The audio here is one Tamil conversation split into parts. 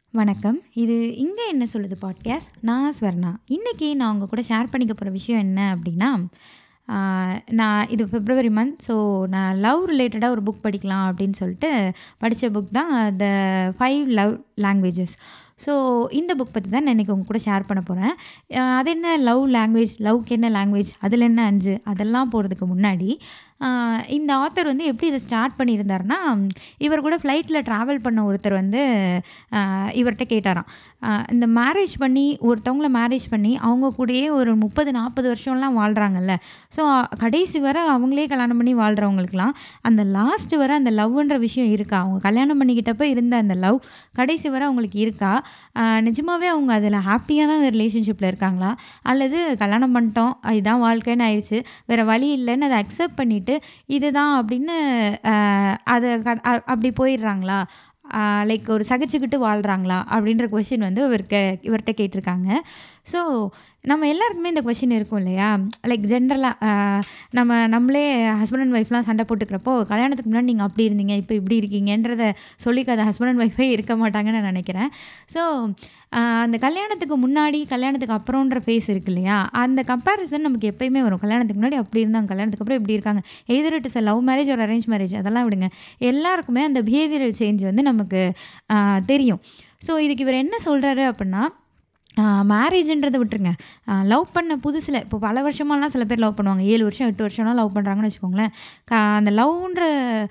வணக்கம். இது "இங்க என்ன சொல்லுது" பாட்காஸ்ட். நான் ஸ்வர்ணா. இன்னைக்கு நான் உங்க கூட ஷேர் பண்ணிக்க போற விஷயம் என்ன அப்டின்னா, ஆ நான் இது பிப்ரவரி மந்த். ஸோ நான் லவ் ரிலேட்டடா ஒரு புக் படிக்கலாம் அப்டின்னு சொல்லிட்டு படிச்ச புக் தான் "த 5 லவ் லாங்குவேஜஸ்". ஸோ இந்த புக் பத்தி தான் நான் இன்னைக்கு உங்க கூட ஷேர் பண்ண போறேன். அ அது என்ன லவ் லாங்குவேஜ், லவ்க்கு என்ன லாங்குவேஜ், அதில என்ன 5 அதெல்லாம் போறதுக்கு முன்னாடி, ஆ இந்த ஆத்தர் வந்து எப்படி இத ஸ்டார்ட் பண்ணியிருந்தாருன்னா, இவர் கூட ஃப்ளைட்ல ட்ராவல் பண்ண ஒருத்தர் வந்து அ இவர்ட்ட கேட்டாராம். அ இந்த மேரேஜ் பண்ணி ஒருத்தவங்கள மேரேஜ் பண்ணி அவங்க கூடயே ஒரு 30, 40 வருஷம்லாம் வாழ்றாங்கல்ல. ஸோ கடைசி வர அவங்களே கல்யாணம் பண்ணி வாழ்றவங்களுக்குலாம், அந்த லாஸ்ட் வர அந்த லவ்வுன்ற விஷயம் இருக்கா? அவங்க கல்யாணம் பண்ணிக்கிட்டப்ப இருந்த அந்த லவ் கடைசி வர அவங்களுக்கு இருக்கா? அ நிஜமாவே அவங்க அதில ஹேப்பியா தான் அந்த ரிலேஷன்ஷிப்ல இருக்காங்களா? அல்லது கல்யாணம் பண்ணிட்டோம், இதான் வாழ்க்கைன்னு ஆயிருச்சு. வேற வழி இல்லன்னு அத அக்செப்ட் பண்ணிட்டு, இதுதான் அப்டின்னு அ அத கட் அ அப்டி போயிடுறாங்களா? அ லைக் ஒரு சகிச்சுக்கிட்டு வாழ்றாங்களா? அப்டின்ற கொஸ்டின் வந்து இவருக்கு இவர்ட்ட கேட்டிருக்காங்க. ஸோ நம்ம எல்லாருக்குமே இந்த கொஸ்டின் இருக்கும் இல்லையா? லைக் ஜென்ரலா அ நம்ம நம்மளே ஹஸ்பண்ட் அண்ட் ஒய்ஃப்லாம் சண்ட போட்டுக்கிறப்போ, கல்யாணத்துக்கு முன்னாடி நீங்க அப்டி இருந்தீங்க, இப்ப இப்டி இருக்கீங்கன்றத சொல்லிக்காத ஹஸ்பண்ட் அண்ட் ஒய்ஃபே இருக்க மாட்டாங்கன்னு நான் நெனைக்கிறேன். ஸோ அ அந்த கல்யாணத்துக்கு முன்னாடி, கல்யாணத்துக்கு அப்புறம்ன்ற ஃபேஸ் இருக்கு இல்லையா? அந்த கம்பேரிசன் நமக்கு எப்பயுமே வரும். கல்யாணத்துக்கு முன்னாடி அப்டி இருந்தாங்க, கல்யாணத்துக்கு அப்புறம் இப்டி இருக்காங்க. Either it is a love marriage or arrange marriage அதெல்லாம் விடுங்க. எல்லாருக்குமே அந்த பிஹேவியரல் சேஞ்ச் வந்து நமக்கு அ தெரியும். ஸோ இதுக்கு இவர் என்ன சொல்றாரு அப்டின்னா, அ மேரேஜ்ன்றத விட்டுருங்க. அ லவ் பண்ண புதுசுல இப்போ பல வருஷமாலாம் சில பேர் லவ் பண்ணுவாங்க. 7 வருஷம், 8 வருஷம்லாம் லவ் பண்றாங்கன்னு வச்சுக்கோங்களேன். க அந்த லவ்ன்ற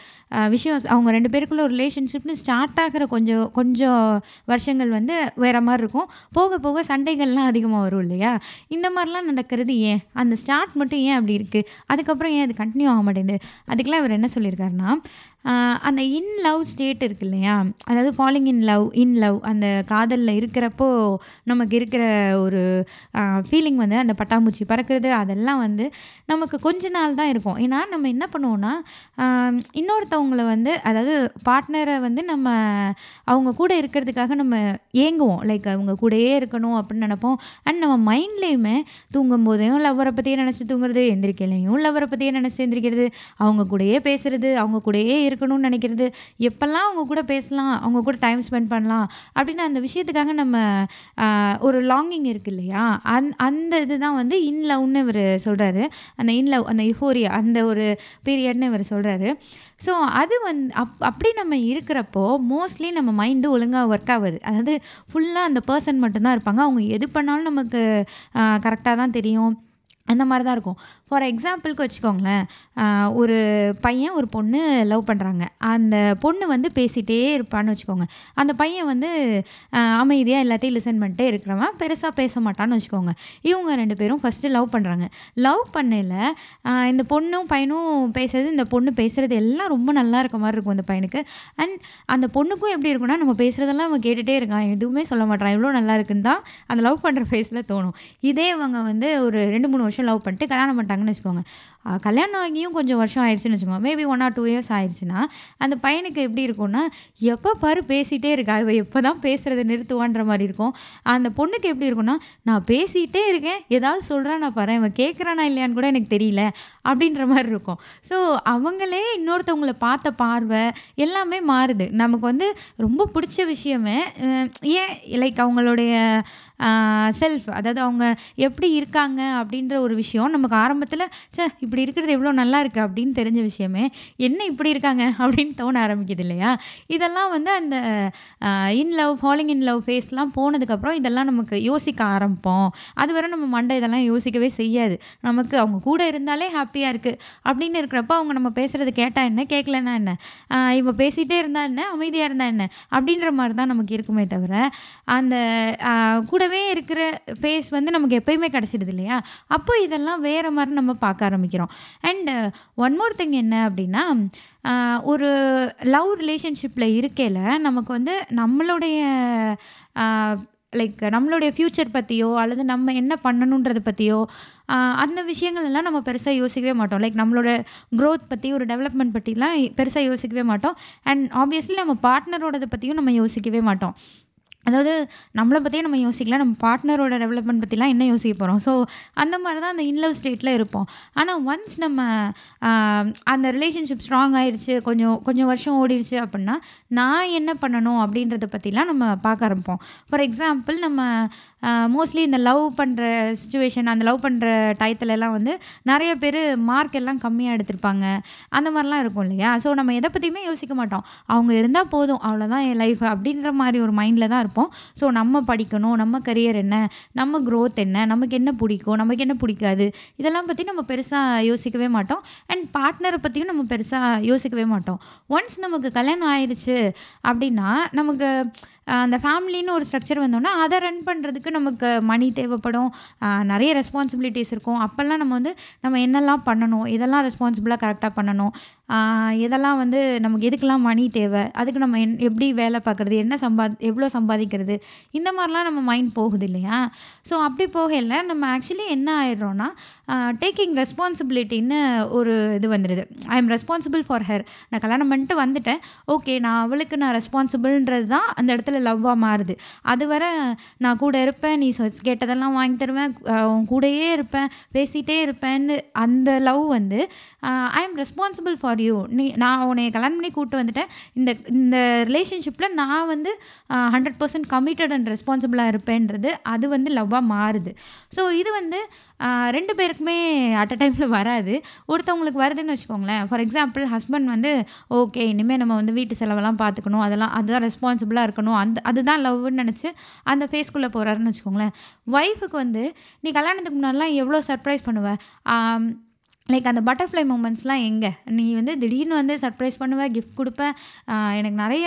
அ விஷயம் அவங்க 2 பேருக்குள்ள ஒரு ரிலேஷன்ஷிப்னு ஸ்டார்ட் ஆகுற கொஞ்சம் கொஞ்சம் வருஷங்கள் வந்து வேற மாரி இருக்கும். போக போக சண்டைகள்லாம் அதிகமா வரும் இல்லையா? இந்த மாரிலாம் நடக்கிறது ஏன்? அந்த ஸ்டார்ட் மட்டும் ஏன் அப்டி இருக்கு? அதுக்கப்புறம் ஏன் அது கன்டின்யூ ஆக மாட்டேங்குது? அதுக்கெல்லாம் இவர் என்ன சொல்லியிருக்காருன்னா, அ அந்த இன் லவ் ஸ்டேட் இருக்கு இல்லையா? அதாவது falling in love, in love அந்த காதல்ல இருக்கிறப்போ நமக்கு இருக்கிற ஒரு அ ஃபீலிங் வந்து அந்த பட்டாம்பூச்சி பறக்கிறது அதெல்லாம் வந்து நமக்கு கொஞ்ச நாள் தான் இருக்கும். ஏன்னா நம்ம என்ன பண்ணுவோம்னா, அ இன்னொருத்தவங்கள வந்து அதாவது பார்ட்னர வந்து நம்ம அவங்க கூட இருக்கிறதுக்காக நம்ம ஏங்குவோம். லைக் அவங்க கூடயே இருக்கணும் அப்டின்னு நெனைப்போம். அண்ட் நம்ம மைண்ட்லயுமே தூங்கும்போதும் லவ்வர பத்தியே நெனச்சு தூங்குறது, எந்திரிக்கையிலயும் லவ்வர பத்தியே நெனச்சு எந்திரிக்கிறது, அவங்க கூடயே பேசுறது, அவங்க கூடயே இருக்கணும்னு நெனைக்கிறது, எப்பலாம் அவங்க கூட பேசலாம், அவங்க கூட டைம் ஸ்பெண்ட் பண்ணலாம் அப்டின்னு அந்த விஷயத்துக்காக நம்ம அ ஒரு லாங்கிங் இருக்கு இல்லையா? அந் அந்த இதுதான் வந்து இன் லவ்ன்னு இவரு சொல்றாரு. அந்த இன் லவ் அந்த யுஃபோரியா அந்த ஒரு பீரியட்ன்னு இவரு சொல்றாரு. ஸோ அது வந் அப் அப்டி நம்ம இருக்கிறப்போ, மோஸ்ட்லி நம்ம மைண்டு ஒழுங்கா ஒர்க் ஆவாது. அதாவது ஃபுல்லா அந்த பெர்சன் மட்டும் தான் இருப்பாங்க. அவங்க எது பண்ணாலும் நமக்கு அ கரெக்ட்டா தான் தெரியும். அந்த மாரி தான் இருக்கும். ஃபார் எக்ஸாம்பிள்க்கு வச்சுக்கோங்களேன். அ ஒரு பையன், ஒரு பொண்ணு லவ் பண்றாங்க. அந்த பொண்ணு வந்து பேசிட்டே இருப்பான்னு வச்சுக்கோங்க. அந்த பையன் வந்து அ அமைதியா எல்லாத்தையும் லிசன் பண்ணிட்டே இருக்கிறவன், பெருசா பேச மாட்டான்னு வச்சுக்கோங்க. இவங்க 2 பேரும் ஃபர்ஸ்ட்டு லவ் பண்றாங்க. லவ் பண்ணையில அ இந்த பொண்ணும், பையனும் பேசுறது, இந்த பொண்ணு பேசுறது எல்லாம் ரொம்ப நல்லா இருக்க மாரி இருக்கும் இந்த பையனுக்கு. அண்ட் அந்த பொண்ணுக்கும் எப்டி இருக்கும்னா, நம்ம பேசுறதெல்லாம் அவன் கேட்டுட்டே இருக்கான். எதுவுமே சொல்ல மாட்றான். எவ்ளோ நல்லா இருக்குன்னு தான் அந்த லவ் பண்ற ஃபேஸ்ல தோணும். இதே இவங்க வந்து ஒரு 2, 3 வருஷம் லவ் பண்ணிட்டு கல்யாணம் பண்ணிட்டாங்கன்னு வச்சுக்கோங்க. அ கல்யாணம் ஆகியும் கொஞ்சம் வருஷம் ஆயிடுச்சுன்னு வச்சுக்கோங்க. மேபி 1 ஆர் 2 இயர்ஸ் ஆயிருச்சுன்னா, அந்த பையனுக்கு எப்டி இருக்கும்னா, எப்ப பாரு பேசிட்டே இருக்கா. இவ எப்பதான் பேசுறத நிறுத்துவான்ற மாரி இருக்கும். அந்த பொண்ணுக்கு எப்டி இருக்கும்னா, நான் பேசிட்டே இருக்கேன். ஏதாவது சொல்றானா பாரேன். இவன் கேட்குறானா இல்லையான்னு கூட எனக்கு தெரியல. அப்டின்ற மாரி இருக்கும். ஸோ அவங்களே இன்னொருத்தவங்கள பார்த்த பார்வை எல்லாமே மாறுது. நமக்கு வந்து ரொம்ப புடிச்ச விஷயமே அ ஏன் லைக் அவங்களுடைய அ செல்ஃப் அதாவது அவங்க எப்டி இருக்காங்க அப்டின்ற ஒரு விஷயம் நமக்கு ஆரம்பத்தில, ச்சே இப்டி இருக்கிறது எவ்ளோ நல்லா இருக்கு அப்டின்னு தெரிஞ்ச விஷயமே, என்ன இப்டி இருக்காங்க அப்டின்னு தோண ஆரம்பிக்குது இல்லையா? இதெல்லாம் வந்து அந்த uh in love, falling in love ஃபேஸ்லாம் போனதுக்கப்புறம் இதெல்லாம் நமக்கு யோசிக்க ஆரம்பிப்போம். அதுவர நம்ம மண்ட இதெல்லாம் யோசிக்கவே செய்யாது. நமக்கு அவங்க கூட இருந்தாலே ஹேப்பியா இருக்கு அப்டின்னு இருக்கிறப்போ, அவங்க நம்ம பேசுறத கேட்டா என்ன? கேட்கலன்னா என்ன? அ இவ பேசிட்டே இருந்தா என்ன? அமைதியா இருந்தா என்ன? அப்டின்ற மாரி தான் நமக்கு இருக்குமே தவிர, அந்த அ கூடவே இருக்கிற ஃபேஸ் வந்து நமக்கு எப்பயுமே கிடைச்சிடுது இல்லையா? அப்போ இதெல்லாம் வேற மாரி நம்ம பார்க்க ஆரம்பிக்கிறோம். அண்ட் ஒன் மோர் திங் என்ன அப்டின்னா, அ ஒரு லவ் ரிலேஷன்ஷிப்ல இருக்கையில நமக்கு வந்து நம்மளுடைய அ லைக் நம்மளுடைய ஃப்யூச்சர் பத்தியோ, அல்லது நம்ம என்ன பண்ணணுன்றத பத்தியோ, அ அந்த விஷயங்கள் எல்லாம் நம்ம பெருசா யோசிக்கவே மாட்டோம். லைக் நம்மளோட குரோத் பத்தி, ஒரு டெவலப்மெண்ட் பத்திலாம் பெருசா யோசிக்கவே மாட்டோம். அண்ட் ஆப்வியஸ்லி நம்ம பார்ட்னரோடத பத்தியும் நம்ம யோசிக்கவே மாட்டோம். அதாவது நம்மள பத்தியே நம்ம யோசிக்கல. நம்ம பார்ட்னரோட டெவலப்மெண்ட் பத்திலாம் என்ன யோசிக்க போறோம்? ஸோ, அந்த மாரி தான் அந்த இன் லவ் ஸ்டேட்ல இருப்போம். ஆனா ஒன்ஸ் நம்ம அ அந்த ரிலேஷன்ஷிப் ஸ்ட்ராங் ஆயிருச்சு, கொஞ்சம் கொஞ்சம் வருஷம் ஓடிருச்சு அப்புட்னா, நான் என்ன பண்ணணும் அப்படின்றத பத்திலாம் நம்ம பார்க்க ஆரம்பிப்போம். ஃபார் எக்ஸாம்பிள் நம்ம அ மோஸ்ட்லி இந்த லவ் பண்ற சிச்சுவேஷன் அந்த லவ் பண்ற டயத்துலலாம் வந்து நெறைய பேரு மார்க் எல்லாம் கம்மியா எடுத்திருப்பாங்க. அந்த மாரிலாம் இருக்கும் இல்லையா? ஸோ, நம்ம எத பத்தியுமே யோசிக்க மாட்டோம். அவங்க இருந்தா போதும். அவ்வளோதான் என் லைஃப் அப்படின்ற மாரி ஒரு மைண்ட்ல தான் இருப்போம். ஸோ, நம்ம படிக்கணும், நம்ம கரியர் என்ன, நம்ம குரோத் என்ன, நமக்கு என்ன புடிக்கும், நமக்கு என்ன புடிக்காது, இதெல்லாம் பத்தி நம்ம பெருசா யோசிக்கவே மாட்டோம். அண்ட் பார்ட்னர பத்தியும் நம்ம பெருசா யோசிக்கவே மாட்டோம். ஒன்ஸ் நமக்கு கல்யாணம் ஆயிருச்சு அப்படின்னா, நமக்கு அ அந்த ஃபேமிலின்னு ஒரு ஸ்ட்ரக்சர் வந்தோனே, அத ரன் பண்றதுக்கு நமக்கு மணி தேவைப்படும். அ நெறைய ரெஸ்பான்சிபிலிட்டீஸ் இருக்கும். அப்பல்லாம் நம்ம வந்து நம்ம என்னலாம் பண்ணணும், எதெல்லாம் ரெஸ்பான்சிபிளா கரெக்ட்டா பண்ணணும், அ எதெல்லாம் வந்து நமக்கு எதுக்கெல்லாம் மணி தேவை, அதுக்கு நம்ம என் எப்படி வேலை பார்க்குறது, என்ன சம்பாத் எவ்வளோ சம்பாதிக்கிறது, இந்த மாரிலாம் நம்ம மைண்ட் போகுது இல்லையா? ஸோ, அப்படி போகையில நம்ம ஆக்சுவலி என்ன ஆயிடுறோம்னா, அ டேக்கிங் ரெஸ்பான்சிபிலிட்டின்னு ஒரு இது வந்துருது. I am responsible for her. நான் கல்யாணம் பண்ணிட்டு வந்துட்டேன். ஓகே நான் அவளுக்கு நான் ரெஸ்பான்சிபிள்ன்றது தான் அந்த இடத்துல லவ்வா மாறுது. அதுவரை நான் கூட இருப்பேன், நீ சொ கேட்டதெல்லாம் வாங்கி தருவேன், அ உன் கூடயே இருப்பேன், பேசிட்டே இருப்பேன்னு அந்த லவ் வந்து uh I am responsible for you. நீ நான் உன்னைய கல்யாணம் பண்ணி கூட்டு வந்துட்டேன். இந்த இந்த ரிலேஷன்ஷிப்ல நான் வந்து அ 100% கமிட்டட் அண்ட் ரெஸ்பான்சிபிளா இருப்பேன்றது அது வந்து லவ்வா மாறுது. ஸோ, இது வந்து அ 2 பேருக்குமே அட் அ டைம்ல வராது. ஒருத்தவங்களுக்கு வருதுன்னு வச்சுக்கோங்களேன். ஃபார் எக்ஸாம்பிள் ஹஸ்பண்ட் வந்து ஓகே இனிமே நம்ம வந்து வீட்டு செலவெல்லாம் பார்த்துக்கணும். அதெல்லாம் அதுதான் ரெஸ்பான்சிபிளா இருக்கணும். அந்த அதுதான் லவ்வுன்னு நெனச்சு அந்த ஃபேஸ்க்குள்ள போறாருன்னு வச்சுக்கோங்களேன். ஒய்ஃப்க்கு வந்து நீ கல்யாணத்துக்கு முன்னாடிலாம் எவ்வளோ சர்ப்ரைஸ் பண்ணுவ? ஆம் லைக் அந்த பட்டர்ஃப்ளை மொமெண்ட்ஸ்லாம் எங்க? நீ வந்து திடீர்னு வந்து சர்ப்ரைஸ் பண்ணுவ, கிஃப்ட் குடுப்ப. அ எனக்கு நெறைய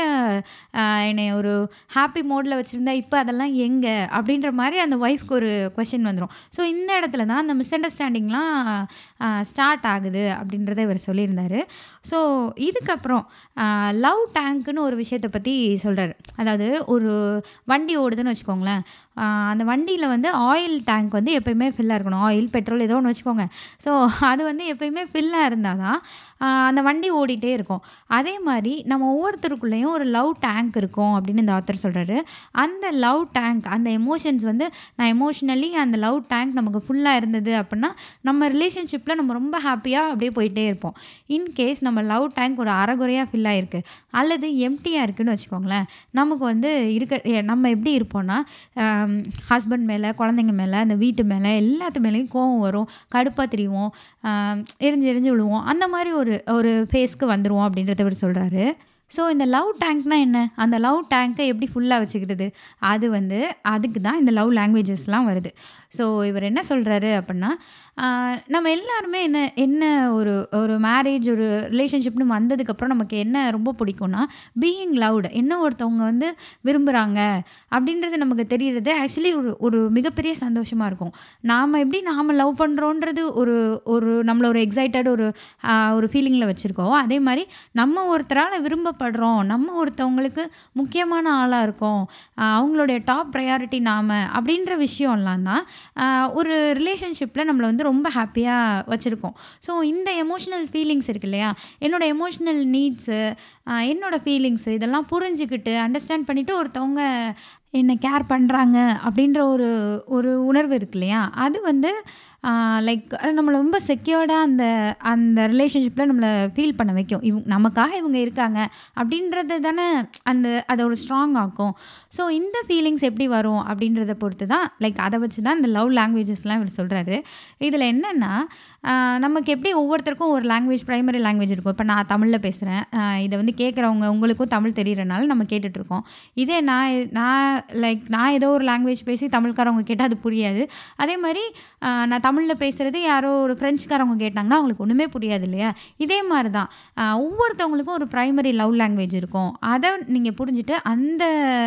அ என்னைய ஒரு ஹாப்பி மோட்ல வச்சிருந்த. இப்ப அதெல்லாம் எங்க? அப்படின்ற மாரி அந்த ஒய்ஃப்க்கு ஒரு கொஸ்டின் வந்துரும். ஸோ, இந்த இடத்துல தான் அந்த மிஸ் அண்டர்ஸ்டாண்டிங்லாம் அ ஸ்டார்ட் ஆகுது அப்படின்றத இவரு சொல்லியிருந்தாரு. ஸோ, இதுக்கப்புறம் அ லவ் டேங்க்ன்னு ஒரு விஷயத்த பத்தி சொல்றாரு. அதாவது ஒரு வண்டி ஓடுதுன்னு வச்சுக்கோங்களேன். அ அந்த வண்டியில வந்து ஆயில் டேங்க் வந்து எப்பயுமே ஃபில்லா இருக்கணும். ஆயில், பெட்ரோல் ஏதோ ஒண்ணு வச்சுக்கோங்க. ஸோ, அது வந்து எப்பயுமே ஃபில்லா இருந்தா தான் அ அந்த வண்டி ஓடிட்டே இருக்கும். அதே மாரி நம்ம ஒவ்வொருத்தருக்குள்ளேயும் ஒரு லவ் டேங்க் இருக்கும் அப்படின்னு இந்த ஆத்தர் சொல்றாரு. அந்த லவ் டேங்க் அந்த எமோஷன்ஸ் வந்து நான் எமோஷனலி அந்த லவ் டேங்க் நமக்கு ஃபுல்லா இருந்தது அப்படின்னா, நம்ம ரிலேஷன்ஷிப்ல நம்ம ரொம்ப ஹாப்பியா அப்படியே போயிட்டே இருப்போம். இன்கேஸ் நம்ம லவ் டேங்க் ஒரு அரைகுறையா ஃபில் ஆயிருக்கு. அல்லது எம்ப்டியா இருக்குன்னு வச்சுக்கோங்களேன். நமக்கு வந்து இருக்க எ நம்ம எப்படி இருப்போம்னா, அ ஹஸ்பண்ட் மேல, குழந்தைங்க மேல, அந்த வீட்டு மேல எல்லாத்து மேலயும் கோவம் வரும். கடுப்பா திரிவோம். அ எரிஞ்சு எரிஞ்சு விழுவோம். அந்த மாரி ஒரு ஒரு ஃபேஸ்க்கு வந்துருவோம் அப்படின்றத இவரு சொல்றாரு. ஸோ, இந்த லவ் டேங்க்னா என்ன? அந்த லவ் டேங்க்க எப்படி ஃபுல்லா வச்சுக்கிறது? அது வந்து அதுக்கு தான் இந்த லவ் லாங்குவேஜஸ்லாம் வருது. ஸோ, இவரு என்ன சொல்றாரு அப்படின்னா, அ நம்ம எல்லாருமே என்ன என்ன ஒரு ஒரு மேரேஜ் ஒரு ரிலேஷன்ஷிப்னு வந்ததுக்கப்புறம் நமக்கு என்ன ரொம்ப பிடிக்கும்னா, பீயிங் லவ்டு. என்ன ஒருத்தவங்க வந்து விரும்புறாங்க அப்படின்றது நமக்கு தெரியறது ஆக்சுவலி ஒரு ஒரு மிகப்பெரிய சந்தோஷமா இருக்கும். நாம எப்படி நாம லவ் பண்றோன்றது ஒரு ஒரு நம்மள ஒரு எக்ஸைட்டட் ஒரு அ ஒரு ஃபீலிங்ல வச்சிருக்கோம். அதே மாரி நம்ம ஒருத்தரால விரும்பப்படுறோம். நம்ம ஒருத்தவங்களுக்கு முக்கியமான ஆளா இருக்கோம். அ அவங்களுடைய டாப் பிரையாரிட்டி நாம அப்படின்ற விஷயம்லாம் தான் அ ஒரு ரிலேஷன்ஷிப்ல நம்மள வந்து ரொம்ப ஹாப்பியா வச்சிருக்கும். ஸோ, இந்த எமோஷனல் ஃபீலிங்ஸ் இருக்கு இல்லையா? என்னோட எமோஷனல் நீட்ஸு, அ என்னோட ஃபீலிங்ஸு இதெல்லாம் புரிஞ்சுகிட்டு, அண்டர்ஸ்டாண்ட் பண்ணிட்டு ஒருத்தவங்க என்ன கேர் பண்றாங்க அப்படின்ற ஒரு ஒரு உணர்வு இருக்கு இல்லையா? அது வந்து அ லைக் நம்மள ரொம்ப செக்யூர்டா அந்த அந்த ரிலேஷன்ஷிப்ல நம்மள ஃபீல் பண்ண வைக்கும். இவ் நமக்காக இவங்க இருக்காங்க அப்படின்றது தானே அந்த அத ஒரு ஸ்ட்ராங் ஆக்கும். ஸோ, இந்த ஃபீலிங்ஸ் எப்படி வரும் அப்படின்றத பொறுத்து தான் லைக் அத வச்சு தான் இந்த லவ் லாங்குவேஜஸ்லாம் இவரு சொல்றாரு. இதில என்னன்னா, அ நமக்கு எப்படி ஒவ்வொருத்தருக்கும் ஒரு லாங்குவேஜ் பிரைமரி லாங்குவேஜ் இருக்கும். இப்ப நான் தமிழ்ல பேசுறேன். அ இத வந்து கேட்குறவங்க உங்களுக்கும் தமிழ் தெரியறனால நம்ம கேட்டுட்ருக்கோம். இதே நான் நான் லைக் நான் ஏதோ ஒரு லாங்குவேஜ் பேசி தமிழ்காரவங்க கேட்டா அது புரியாது. அதே மாரி அ நான் தமிழ்ல பேசுறது யாரோ ஒரு ஃப்ரெஞ்சுக்காரவங்க கேட்டாங்கன்னா, அவங்களுக்கு ஒண்ணுமே புரியாது இல்லையா? இதே மாரி தான் அ ஒவ்வொருத்தவங்களுக்கும் ஒரு பிரைமரி லவ் லாங்குவேஜ் இருக்கும். அத நீங்க புரிஞ்சுட்டு அந்த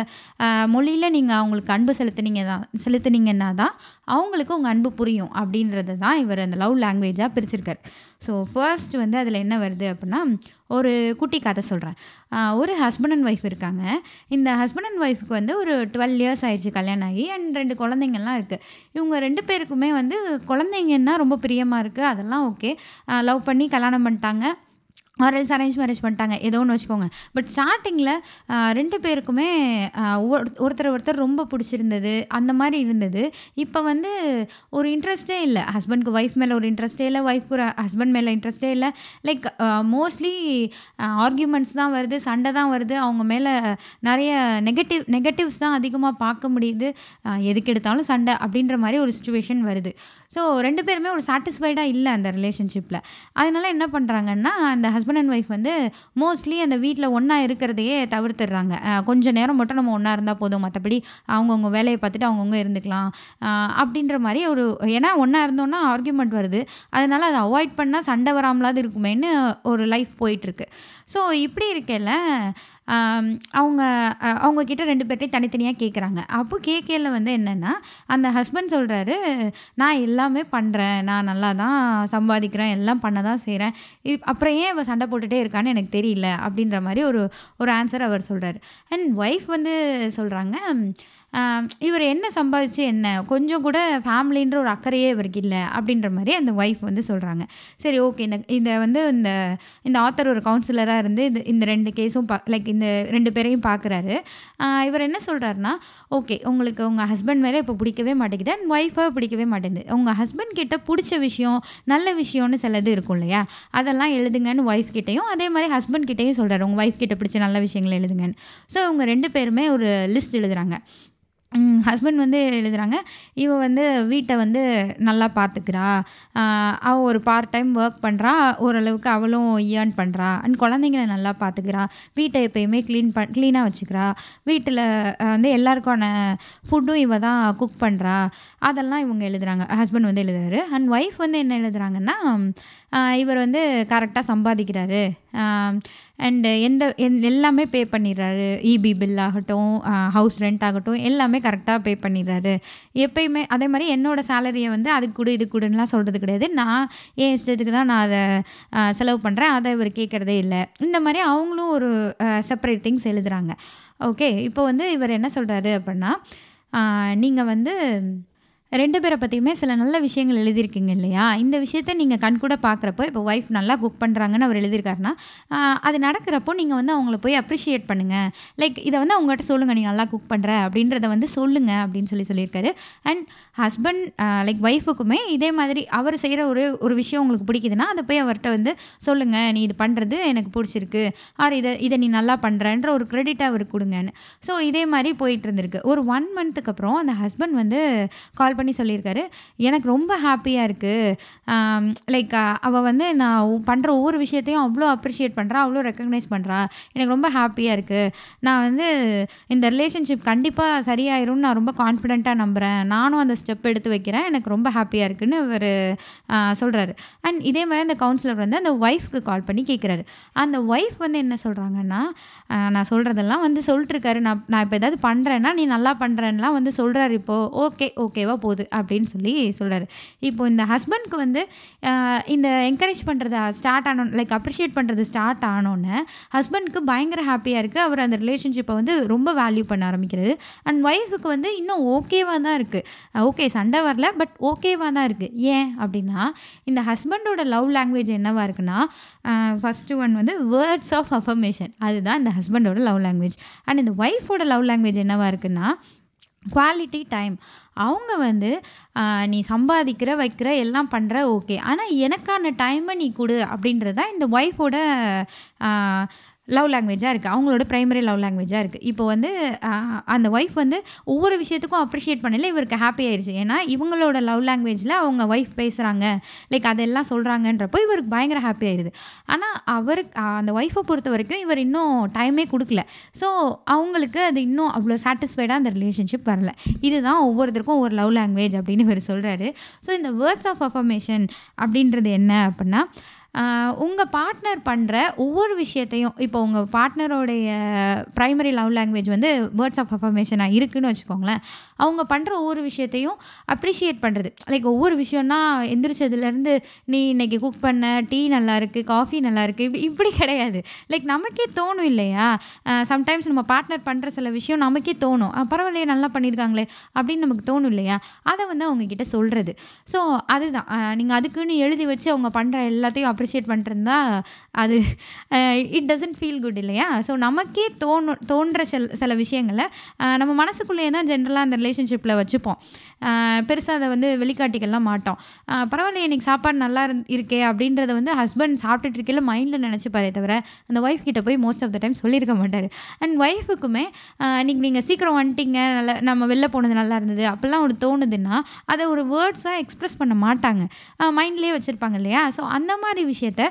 அ மொழியில நீங்க அவங்களுக்கு அன்பு செலுத்துனீங்க தான் செலுத்துனீங்கன்னா தான் அவங்களுக்கு உங்க அன்பு புரியும் அப்படின்றது தான் இவரு அந்த லவ் லாங்குவேஜா பிரிச்சிருக்காரு. ஸோ, ஃபர்ஸ்ட் வந்து அதில என்ன வருது அப்படின்னா, ஒரு குட்டி கதை சொல்றேன். அ ஒரு ஹஸ்பண்ட் அண்ட் ஒய்ஃப் இருக்காங்க. இந்த ஹஸ்பண்ட் அண்ட் ஒய்ஃப்க்கு வந்து ஒரு 12 இயர்ஸ் ஆயிருச்சு கல்யாணம் ஆகி அண்ட் 2 குழந்தைங்கலாம் இருக்கு. இவங்க 2 பேருக்குமே வந்து குழந்தைங்கன்னா ரொம்ப பிரியமா இருக்கு. அதெல்லாம் ஓகே. அ லவ் பண்ணி கல்யாணம் பண்ணிட்டாங்க. ஆர்எல்ஸ் அரேஞ்ச் மேரேஜ் பண்ணிட்டாங்க ஏதோ ஒன்று வச்சுக்கோங்க பட் ஸ்டார்டிங்கில் ரெண்டு பேருக்குமே ஆஹ், ஒரு- ஒருத்தர் ஒருத்தர் ரொம்ப பிடிச்சிருந்தது அந்த மாதிரி இருந்தது இப்போ வந்து ஒரு இன்ட்ரெஸ்டே இல்லை ஹஸ்பண்ட்க்கு ஒய்ஃப் மேலே ஒரு இன்ட்ரெஸ்டே இல்லை ஒய்ஃப்க்கு ஒரு ஹஸ்பண்ட் மேலே இன்ட்ரெஸ்டே இல்லை லைக் மோஸ்ட்லி ஆர்கியூமெண்ட்ஸ் தான் வருது சண்டை தான் வருது அவங்க மேலே நிறைய நெகட்டிவ் நெகட்டிவ்ஸ் தான் அதிகமாக பார்க்க முடியுது ஆஹ், எதுக்கு எடுத்தாலும் சண்டை அப்படின்ற மாதிரி ஒரு சுச்சுவேஷன் வருது ஸோ ரெண்டு பேருமே ஒரு சாட்டிஸ்ஃபைடாக இல்லை அந்த ரிலேஷன்ஷிப்பில் அதனால என்ன பண்ணுறாங்கன்னா அந்த ஹஸ்பண்ட் அண்ட் ஒய்ஃப் வந்து மோஸ்ட்லி அந்த வீட்டில் ஒன்றா இருக்கிறதையே தவிர்த்துடுறாங்க அஹ் கொஞ்ச நேரம் மட்டும் நம்ம ஒன்றா இருந்தால் போதும் மற்றபடி அவங்கவுங்க வேலையை பார்த்துட்டு அவங்கவுங்க இருந்துக்கலாம் அஹ் அப்படின்ற மாதிரி ஒரு ஏன்னா ஒன்றா இருந்தோன்னா ஆர்கியூமெண்ட் வருது அதனால அதை அவாய்ட் பண்ணால் சண்டை வராமலாவது இருக்குமேன்னு ஒரு லைஃப் போயிட்டுருக்கு ஸோ இப்படி இருக்கையில் ஆம், அவங்க அஹ், அவங்க கிட்ட ரெண்டு பேர்ட்டையும் தனித்தனியாக கேட்குறாங்க அப்போ கேட்கல வந்து என்னென்னா அந்த ஹஸ்பண்ட் சொல்கிறாரு நான் எல்லாமே பண்ணுறேன் நான் நல்லா தான் சம்பாதிக்கிறேன் எல்லாம் பண்ண தான் செய்கிறேன் இது அப்புறம் ஏன் இவ சண்டை போட்டுகிட்டே இருக்கான்னு எனக்கு தெரியல அப்படின்ற மாதிரி ஒரு ஒரு ஆன்சர் அவர் சொல்கிறாரு அண்ட் ஒய்ஃப் வந்து சொல்கிறாங்க இவர் என்ன சம்பாதிச்சு என்ன கொஞ்சம் கூட ஃபேமிலின்ற ஒரு அக்கறையே இவருக்கு இல்லை அப்படின்ற மாதிரி அந்த ஒய்ஃப் வந்து சொல்கிறாங்க சரி ஓகே இந்த இந்த வந்து இந்த இந்த ஆத்தர் ஒரு கவுன்சிலராக இருந்து இது இந்த ரெண்டு கேஸும் பா லைக் இந்த ரெண்டு பேரையும் பார்க்குறாரு இவர் என்ன சொல்கிறாருன்னா ஓகே உங்களுக்கு உங்கள் ஹஸ்பண்ட் மேலே இப்போ பிடிக்கவே மாட்டேங்குது அண்ட் ஒய்ஃபை பிடிக்கவே மாட்டேங்குது உங்கள் ஹஸ்பண்ட் கிட்ட பிடிச்ச விஷயம் நல்ல விஷயம்னு சிலது இருக்கும் இல்லையா அதெல்லாம் எழுதுங்கன்னு ஒய்ஃப் கிட்டேயும் அதே மாதிரி ஹஸ்பண்ட் கிட்டேயும் சொல்கிறாரு உங்கள் ஒய்ஃப் கிட்ட பிடிச்ச நல்ல விஷயங்களை எழுதுங்கன்னு ஸோ இவங்க ரெண்டு பேருமே ஒரு லிஸ்ட் எழுதுறாங்க ஹஸ்பண்ட் வந்து எழுதுறாங்க இவ வந்து வீட்டை வந்து நல்லா பார்த்துக்கிறா அவள் ஒரு பார்ட் டைம் ஒர்க் பண்ணுறா ஓரளவுக்கு அவளும் ஏர்ன் பண்ணுறா அண்ட் குழந்தைங்கள நல்லா பார்த்துக்கிறா வீட்டை எப்பயுமே க்ளீன் பண் க்ளீனாக வச்சுக்கிறா வீட்டில் வந்து எல்லாருக்கான ஃபுட்டும் இவ தான் குக் பண்ணுறா அதெல்லாம் இவங்க எழுதுறாங்க ஹஸ்பண்ட் வந்து எழுதுறாரு அண்ட் ஒய்ஃப் வந்து என்ன எழுதுறாங்கன்னா ஆஹ் இவர் வந்து கரெக்டாக சம்பாதிக்கிறாரு அண்டு எந்த எந் எல்லாமே பே பண்ணிடுறாரு இபி பில் ஆகட்டும் ஹவுஸ் ரெண்ட் ஆகட்டும் எல்லாமே கரெக்டாக பே பண்ணிடுறாரு எப்பயுமே அதே மாதிரி என்னோட சேலரியை வந்து அதுக்கு கொடு இது கொடுன்னுலாம் சொல்கிறது கிடையாது நான் என் இஷ்டத்துக்கு தான் நான் அதை ஆஹ் செலவு பண்ணுறேன் அதை இவர் கேட்குறதே இல்லை இந்த மாதிரி அவங்களும் ஒரு செப்பரேட் திங்ஸ் எழுதுகிறாங்க ஓகே இப்போ வந்து இவர் என்ன சொல்கிறாரு அப்படின்னா நீங்கள் வந்து ரெண்டு பேரை பற்றியுமே சில நல்ல விஷயங்கள் எழுதியிருக்கீங்க இல்லையா இந்த விஷயத்த நீங்கள் கண் கூட பார்க்குறப்போ இப்போ ஒய்ஃப் நல்லா குக் பண்ணுறாங்கன்னு அவர் எழுதியிருக்காருன்னா ஆஹ் அது நடக்கிறப்போ நீங்கள் வந்து அவங்கள போய் அப்ரிஷியேட் பண்ணுங்கள் லைக் இதை வந்து அவங்ககிட்ட சொல்லுங்கள் நீ நல்லா குக் பண்ணுற அப்படின்றத வந்து சொல்லுங்கள் அப்படின்னு சொல்லி சொல்லியிருக்காரு அண்ட் ஹஸ்பண்ட் லைக் ஒய்ஃபுக்குமே இதே மாதிரி அவர் செய்கிற ஒரு ஒரு விஷயம் உங்களுக்கு பிடிக்குதுன்னா அதை போய் அவர்கிட்ட வந்து சொல்லுங்கள் நீ இது பண்ணுறது எனக்கு பிடிச்சிருக்கு ஆர் இதை இதை நீ நல்லா பண்ணுறன்ற ஒரு க்ரெடிட் அவருக்கு கொடுங்கன்னு ஸோ இதே மாதிரி போயிட்டு இருந்திருக்கு ஒரு ஒன் மந்த்துக்கு அப்புறம் அந்த ஹஸ்பண்ட் வந்து கால் பண்ணி சொல்லியிருக்காரு எனக்கு ரொம்ப ஹாப்பியாக இருக்குது லைக் அவள் வந்து நான் பண்ணுற ஒவ்வொரு விஷயத்தையும் அவ்வளோ அப்ரிஷியேட் பண்ணுறா அவ்வளோ ரெக்கக்னைஸ் பண்ணுறா எனக்கு ரொம்ப ஹாப்பியாக இருக்குது நான் வந்து இந்த ரிலேஷன்ஷிப் கண்டிப்பாக சரியாயிரும்னு நான் ரொம்ப கான்ஃபிடென்ட்டாக நம்புகிறேன் நானும் அந்த ஸ்டெப் எடுத்து வைக்கிறேன் எனக்கு ரொம்ப ஹாப்பியாக இருக்குன்னு அவர் சொல்கிறாரு அண்ட் இதே மாதிரி அந்த கவுன்சிலர் வந்து அந்த ஒய்ஃப்க்கு கால் பண்ணி கேட்குறாரு அந்த ஒய்ஃப் வந்து என்ன சொல்கிறாங்கன்னா நான் சொல்கிறதெல்லாம் வந்து சொல்லிட்டுருக்காரு நான் நான் இப்போ ஏதாவது பண்ணுறேன்னா நீ நல்லா பண்ணுறேன்லாம் வந்து சொல்கிறாரு இப்போது ஓகே ஓகேவா போகுது அப்படின்னு சொல்லி சொல்கிறாரு இப்போ இந்த ஹஸ்பண்ட்க்கு வந்து ஆஹ் இந்த என்கரேஜ் பண்ணுறது ஸ்டார்ட் ஆனோம் லைக் அப்ரிஷியேட் பண்ணுறது ஸ்டார்ட் ஆனோன்னே ஹஸ்பண்ட்க்கு பயங்கர ஹாப்பியாக இருக்குது அவர் அந்த ரிலேஷன்ஷிப்பை வந்து ரொம்ப வேல்யூ பண்ண ஆரம்பிக்கிறாரு அண்ட் ஒய்ஃபுக்கு வந்து இன்னும் ஓகேவாக தான் இருக்குது ஓகே சண்டை வரல பட் ஓகேவாக தான் இருக்குது ஏன் அப்படின்னா இந்த ஹஸ்பண்டோட லவ் லாங்குவேஜ் என்னவா இருக்குன்னா ஃபஸ்ட்டு ஒன் வந்து வேர்ட்ஸ் ஆஃப் அஃபர்மேஷன் அதுதான் இந்த ஹஸ்பண்டோட லவ் லாங்குவேஜ் அண்ட் இந்த ஒய்ஃபோட லவ் லாங்குவேஜ் என்னவா இருக்குன்னா குவாலிட்டி டைம் அவங்க வந்து ஆஹ், நீ சம்பாதிக்கிற வைக்கிற எல்லாம் பண்ணுற ஓகே ஆனால் எனக்கான டைமை நீ கொடு அப்படின்றது தான் இந்த ஒய்ஃபோட லவ் லாங்குவேஜாக இருக்குது அவங்களோட ப்ரைமரி லவ் லாங்குவேஜாக இருக்குது இப்போ வந்து ஆஹ், அந்த ஒய்ஃப் வந்து ஒவ்வொரு விஷயத்துக்கும் அப்ரிஷியேட் பண்ணல இவருக்கு ஹாப்பி ஆயிடுச்சு ஏன்னா இவங்களோட லவ் லாங்குவேஜில் அவங்க ஒய்ஃப் பேசுகிறாங்க லைக் அதெல்லாம் சொல்கிறாங்கன்றப்போ இவருக்கு பயங்கர ஹாப்பி ஆயிடுது ஆனால் அவருக்கு ஆஹ், அந்த ஒய்ஃபை பொறுத்த வரைக்கும் இவர் இன்னும் டைமே கொடுக்கல ஸோ அவங்களுக்கு அது இன்னும் அவ்வளோ சாட்டிஸ்ஃபைடாக அந்த ரிலேஷன்ஷிப் வரல இதுதான் ஒவ்வொருத்தருக்கும் ஒரு லவ் லாங்குவேஜ் அப்படின்னு இவர் சொல்கிறாரு ஸோ இந்த வேர்ட்ஸ் ஆஃப் அஃபர்மேஷன் அப்படின்றது என்ன அப்படின்னா உங்கள் பார்ட்னர் பண்ணுற ஒவ்வொரு விஷயத்தையும் இப்போ உங்கள் பார்ட்னரோடைய ப்ரைமரி லவ் லாங்குவேஜ் வந்து வேர்ட்ஸ் ஆஃப் அஃபர்மேஷனாக இருக்குன்னு வச்சுக்கோங்களேன் அவங்க பண்ணுற ஒவ்வொரு விஷயத்தையும் அப்ரிஷியேட் பண்ணுறது லைக் ஒவ்வொரு விஷயம்னா எந்திரிச்சதுலேருந்து நீ இன்னைக்கு குக் பண்ண டீ நல்லா இருக்குது காஃபி நல்லா இருக்குது இப்படி இப்படி கிடையாது லைக் நமக்கே தோணும் இல்லையா சம்டைம்ஸ் நம்ம பார்ட்னர் பண்ணுற சில விஷயம் நமக்கே தோணும் "அஹ், பரவாயில்லையே நல்லா பண்ணியிருக்காங்களே அப்படின்னு நமக்கு தோணும் இல்லையா அதை வந்து அவங்க கிட்ட சொல்கிறது ஸோ அதுதான் நீங்கள் அதுக்குன்னு எழுதி வச்சு அவங்க பண்ணுற எல்லாத்தையும் அப்ரிஷியேட் அப்ரிஷியேட் பண்ணிருந்தா அது இட் டசன்ட் ஃபீல் குட் இல்லையா ஸோ நமக்கே தோணும் தோன்ற சில சில விஷயங்களை அஹ், நம்ம மனசுக்குள்ளேயே தான் ஜென்ரலாக அந்த ரிலேஷன்ஷிப்பில் வச்சுப்போம் பெருசாக அதை வந்து வெளிக்காட்டிக்கலாம் மாட்டோம் அஹ், பரவாயில்லையே இன்னைக்கு சாப்பாடு நல்லா இருந் இருக்கே அப்படின்றத வந்து ஹஸ்பண்ட் சாப்பிட்டுட்டு இருக்கையில மைண்டில் நினச்சிப்பாரே தவிர அந்த ஒய்ஃப் கிட்ட போய் மோஸ்ட் ஆஃப் த டைம் சொல்லியிருக்க மாட்டார் அண்ட் ஒய்ஃபுக்குமே இன்னைக்கு நீங்கள் சீக்கிரம் வந்துட்டீங்க நல்லா நம்ம வெளில போனது நல்லா இருந்தது அப்படிலாம் ஒரு தோணுதுன்னா அதை ஒரு வேர்ட்ஸாக எக்ஸ்ப்ரெஸ் பண்ண மாட்டாங்க மைண்ட்லேயே வச்சுருப்பாங்க இல்லையா ஸோ அந்த மாதிரி விஷயத்த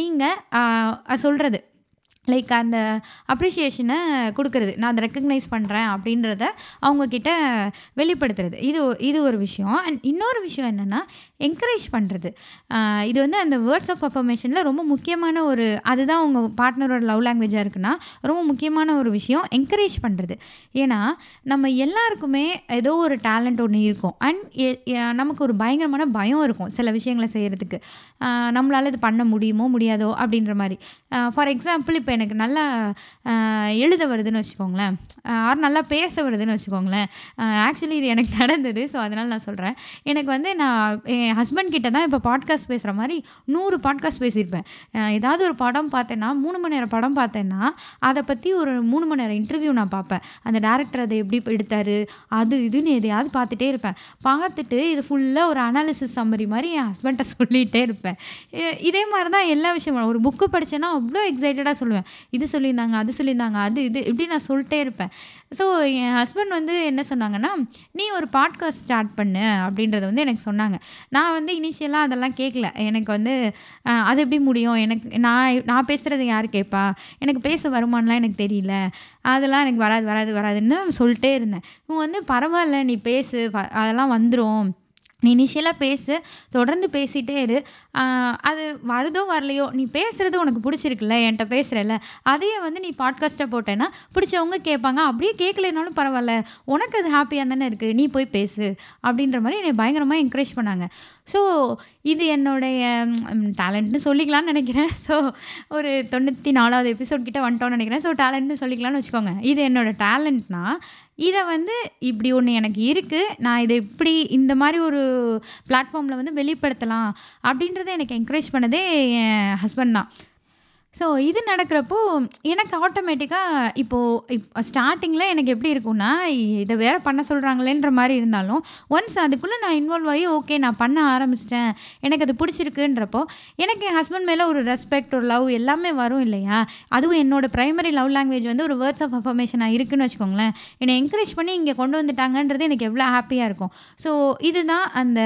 நீங்கள் சொல்கிறது லைக் அந்த அப்ரிஷியேஷனை கொடுக்கறது நான் அதை ரெக்கக்னைஸ் பண்ணுறேன் அப்படின்றத அவங்கக்கிட்ட வெளிப்படுத்துறது இது ஒ- இது ஒரு விஷயம் அண்ட் இன்னொரு விஷயம் என்னென்னா என்கரேஜ் பண்ணுறது இது வந்து அந்த வேர்ட்ஸ் ஆஃப் அஃபர்மேஷனில் ரொம்ப முக்கியமான ஒரு அதுதான் உங்கள் பார்ட்னரோட லவ் லாங்குவேஜாக இருக்குன்னா ரொம்ப முக்கியமான ஒரு விஷயம் என்கரேஜ் பண்ணுறது ஏன்னா நம்ம எல்லாருக்குமே ஏதோ ஒரு டேலண்ட் ஒன்று இருக்கும் அண்ட் நமக்கு ஒரு பயங்கரமான பயம் இருக்கும் சில விஷயங்களை செய்கிறதுக்கு நம்மளால் இது பண்ண முடியுமோ முடியாதோ அப்படின்ற மாதிரி ஃபார் எக்ஸாம்பிள் இப்போ எனக்கு நல்லா ஆஹ், எழுத வருதுன்னு வச்சுக்கோங்களேன் ஆர் நல்லா பேச வருதுன்னு வச்சுக்கோங்களேன் ஆக்சுவலி இது எனக்கு நடந்தது ஸோ அதனால் நான் சொல்கிறேன் எனக்கு வந்து நான் என் ஹஸ்பண்ட் கிட்ட தான் இப்போ பாட்காஸ்ட் பேசுகிற மாதிரி நூறு பாட்காஸ்ட் பேசியிருப்பேன் அஹ், ஏதாவது ஒரு படம் பார்த்தேன்னா மூணு மணி நேரம் படம் பார்த்தேன்னா அதை பற்றி ஒரு மூணு மணி நேரம் இன்டர்வியூ நான் பார்ப்பேன் அந்த டேரக்டர் அதை எப்படி எடுத்தார் அது இதுன்னு எதையாவது பார்த்துட்டே இருப்பேன் பார்த்துட்டு இது ஃபுல்லாக ஒரு அனாலிசிஸ் சம்மரி மாதிரி என் ஹஸ்பண்ட்டை சொல்லிகிட்டே இருப்பேன் இ- இதே மாதிரி தான் எல்லா விஷயமும் ஒரு புக்கு படித்தேன்னா அவ்வளோ எக்ஸைட்டடாக சொல்லுவேன் இது சொல்லியிருந்தாங்க அது சொல்லியிருந்தாங்க அது இது இப்படி நான் சொல்லிட்டே இருப்பேன் ஸோ என் ஹஸ்பண்ட் வந்து என்ன சொன்னாங்கன்னா நீ ஒரு பாட்காஸ்ட் ஸ்டார்ட் பண்ணு அப்படின்றத வந்து எனக்கு சொன்னாங்க நான் வந்து இனிஷியலாக அதெல்லாம் கேட்கல எனக்கு வந்து அஹ், அது எப்படி முடியும் எனக்கு நான் நான் பேசுகிறது யார் கேட்பா எனக்கு பேச வருமானலாம் எனக்கு தெரியல அதெல்லாம் எனக்கு வராது வராது வராதுன்னு நான் சொல்லிட்டே இருந்தேன் இவன் வந்து பரவாயில்ல நீ பேசு வ- அதெல்லாம் வந்துடும் நீ இனிஷியலாக பேசு தொடர்ந்து பேசிகிட்டே இரு ஆஹ் அது வருதோ வரலையோ நீ பேசுகிறது உனக்கு பிடிச்சிருக்குல்ல என்கிட்ட பேசுகிறல்ல அதையே வந்து நீ பாட்காஸ்ட்டாக போட்டேன்னா பிடிச்சவங்க கேட்பாங்க அப்படியே கேட்கலைனாலும் பரவாயில்ல உனக்கு அது ஹாப்பியாக தானே இருக்குது நீ போய் பேசு அப்படின்ற மாதிரி என்னை பயங்கரமாக என்கரேஜ் பண்ணாங்க ஸோ இது என்னுடைய டேலண்ட்னு சொல்லிக்கலாம்னு நினைக்கிறேன் ஸோ ஒரு தொண்ணூற்றி நாலாவது எபிசோட் கிட்ட வந்துட்டோம்னு நினைக்கிறேன் ஸோ டேலண்ட்னு சொல்லிக்கலாம்னு வச்சுக்கோங்க இது என்னோட டேலண்ட்னா இதை வந்து இப்படி ஒன்று எனக்கு இருக்குது நான் இதை இப்படி இந்த மாதிரி ஒரு பிளாட்ஃபார்மில் வந்து வெளிப்படுத்தலாம் அப்படின்றத எனக்கு என்கரேஜ் பண்ணதே என் ஹஸ்பண்ட் தான் ஸோ இது நடக்கிறப்போ எனக்கு ஆட்டோமேட்டிக்காக இப்போது இப் ஸ்டார்டிங்கில் எனக்கு எப்படி இருக்கும்னா இதை வேற பண்ண சொல்கிறாங்களேன்ற மாதிரி இருந்தாலும் ஒன்ஸ் அதுக்குள்ளே நான் இன்வால்வ் ஆகி ஓகே நான் பண்ண ஆரம்பிச்சிட்டேன் எனக்கு அது பிடிச்சிருக்குன்றப்போ எனக்கு என் ஹஸ்பண்ட் மேலே ஒரு ரெஸ்பெக்ட் ஒரு லவ் எல்லாமே வரும் இல்லையா அதுவும் என்னோட ப்ரைமரி லவ் லாங்குவேஜ் வந்து ஒரு வேர்ட்ஸ் ஆஃப் அஃபர்மேஷனாக இருக்குன்னு வச்சுக்கோங்களேன் என்னை என்கரேஜ் பண்ணி இங்கே கொண்டு வந்துட்டாங்கன்றது எனக்கு எவ்வளோ ஹாப்பியாக இருக்கும் ஸோ இதுதான் அந்த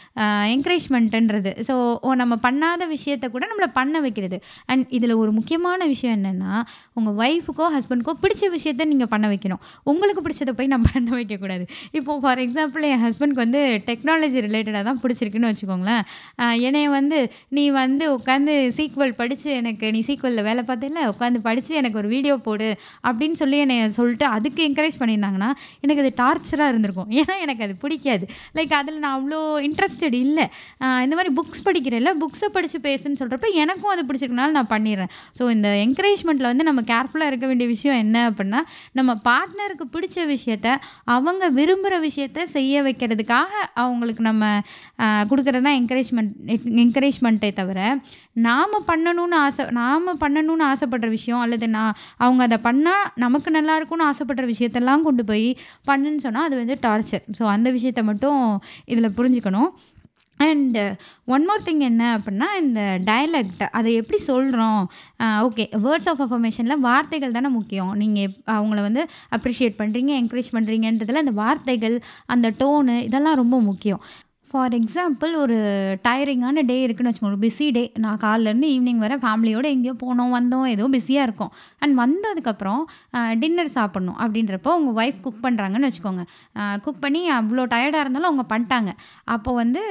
என்கரேஜ்மெண்ட்டுன்றது ஸோ நம்ம பண்ணாத விஷயத்தை கூட நம்மளை பண்ண வைக்கிறது அண்ட் இதில் ஒரு முக்கியமான விஷயம் என்னென்னா உங்கள் ஒய்ஃபுக்கோ ஹஸ்பண்ட்க்கோ பிடிச்ச விஷயத்த நீங்கள் பண்ண வைக்கணும் உங்களுக்கு பிடிச்சதை போய் நம்ம பண்ண வைக்கக்கூடாது இப்போ ஃபார் எக்ஸாம்பிள் என் ஹஸ்பண்ட்க்கு வந்து டெக்னாலஜி ரிலேட்டடாக தான் பிடிச்சிருக்குன்னு வச்சுக்கோங்களேன் ஆஹ் என்னைய வந்து நீ வந்து உட்காந்து சீக்வல் படித்து எனக்கு நீ சீக்வலில் வேலை பார்த்தல உட்காந்து படித்து எனக்கு ஒரு வீடியோ போடு அப்படின்னு சொல்லி என்னை சொல்லிட்டு அதுக்கு என்கரேஜ் பண்ணியிருந்தாங்கன்னா எனக்கு அது டார்ச்சராக இருந்திருக்கும் ஏன்னா எனக்கு அது பிடிக்காது லைக் அதில் நான் அவ்வளோ இன்ட்ரெஸ்டட் இல்லை இந்த மாதிரி புக்ஸ் படிக்கிறேன்ல புக்ஸை படித்து பேசுன்னு சொல்கிறப்ப எனக்கும் அது பிடிச்சிருக்கனால நான் பண்ணிடுறேன் ஸோ இந்த என்கரேஜ்மெண்ட்டில் வந்து நம்ம கேர்ஃபுல்லாக இருக்க வேண்டிய விஷயம் என்ன அப்படின்னா நம்ம பார்ட்னருக்கு பிடிச்ச விஷயத்த அவங்க விரும்புகிற விஷயத்த செய்ய வைக்கிறதுக்காக அவங்களுக்கு நம்ம கொடுக்குறது தான் என்கரேஜ்மெண்ட் என்கரேஜ்மெண்ட்டே தவிர நாம் பண்ணணும்னு ஆசை நாம் பண்ணணும்னு ஆசைப்படுற விஷயம் அல்லது நான் அவங்க அதை பண்ணால் நமக்கு நல்லா இருக்கும்னு ஆசைப்படுற விஷயத்தெல்லாம் கொண்டு போய் பண்ணுன்னு சொன்னால் அது வந்து டார்ச்சர் ஸோ அந்த விஷயத்தை மட்டும் இதில் புரிஞ்சுக்கணும் அண்ட் ஒன் மோர் திங் என்ன அப்படின்னா இந்த டயலக்ட் அதை எப்படி சொல்கிறோம் ஓகே வேர்ட்ஸ் ஆஃப் அஃபர்மேஷனில் வார்த்தைகள் தானே முக்கியம் நீங்கள் அவங்கள வந்து அப்ரிஷியேட் பண்ணுறீங்க என்கரேஜ் பண்ணுறீங்கன்றதுல அந்த வார்த்தைகள் அந்த டோனு இதெல்லாம் ரொம்ப முக்கியம் ஃபார் எக்ஸாம்பிள் ஒரு டயரிங்கான டே இருக்குன்னு வச்சுக்கோங்க ஒரு பிஸி டே நான் காலிலேருந்து ஈவினிங் வரை ஃபேமிலியோடு எங்கேயோ போனோம் வந்தோம் ஏதோ பிஸியாக இருக்கும் அண்ட் வந்ததுக்கப்புறம் டின்னர் சாப்பிட்ணும் அப்படின்றப்போ உங்கள் ஒய்ஃப் குக் பண்ணுறாங்கன்னு வச்சுக்கோங்க குக் பண்ணி அவ்வளோ டயர்டாக இருந்தாலும் அவங்க பண்ணிட்டாங்க அப்போ வந்து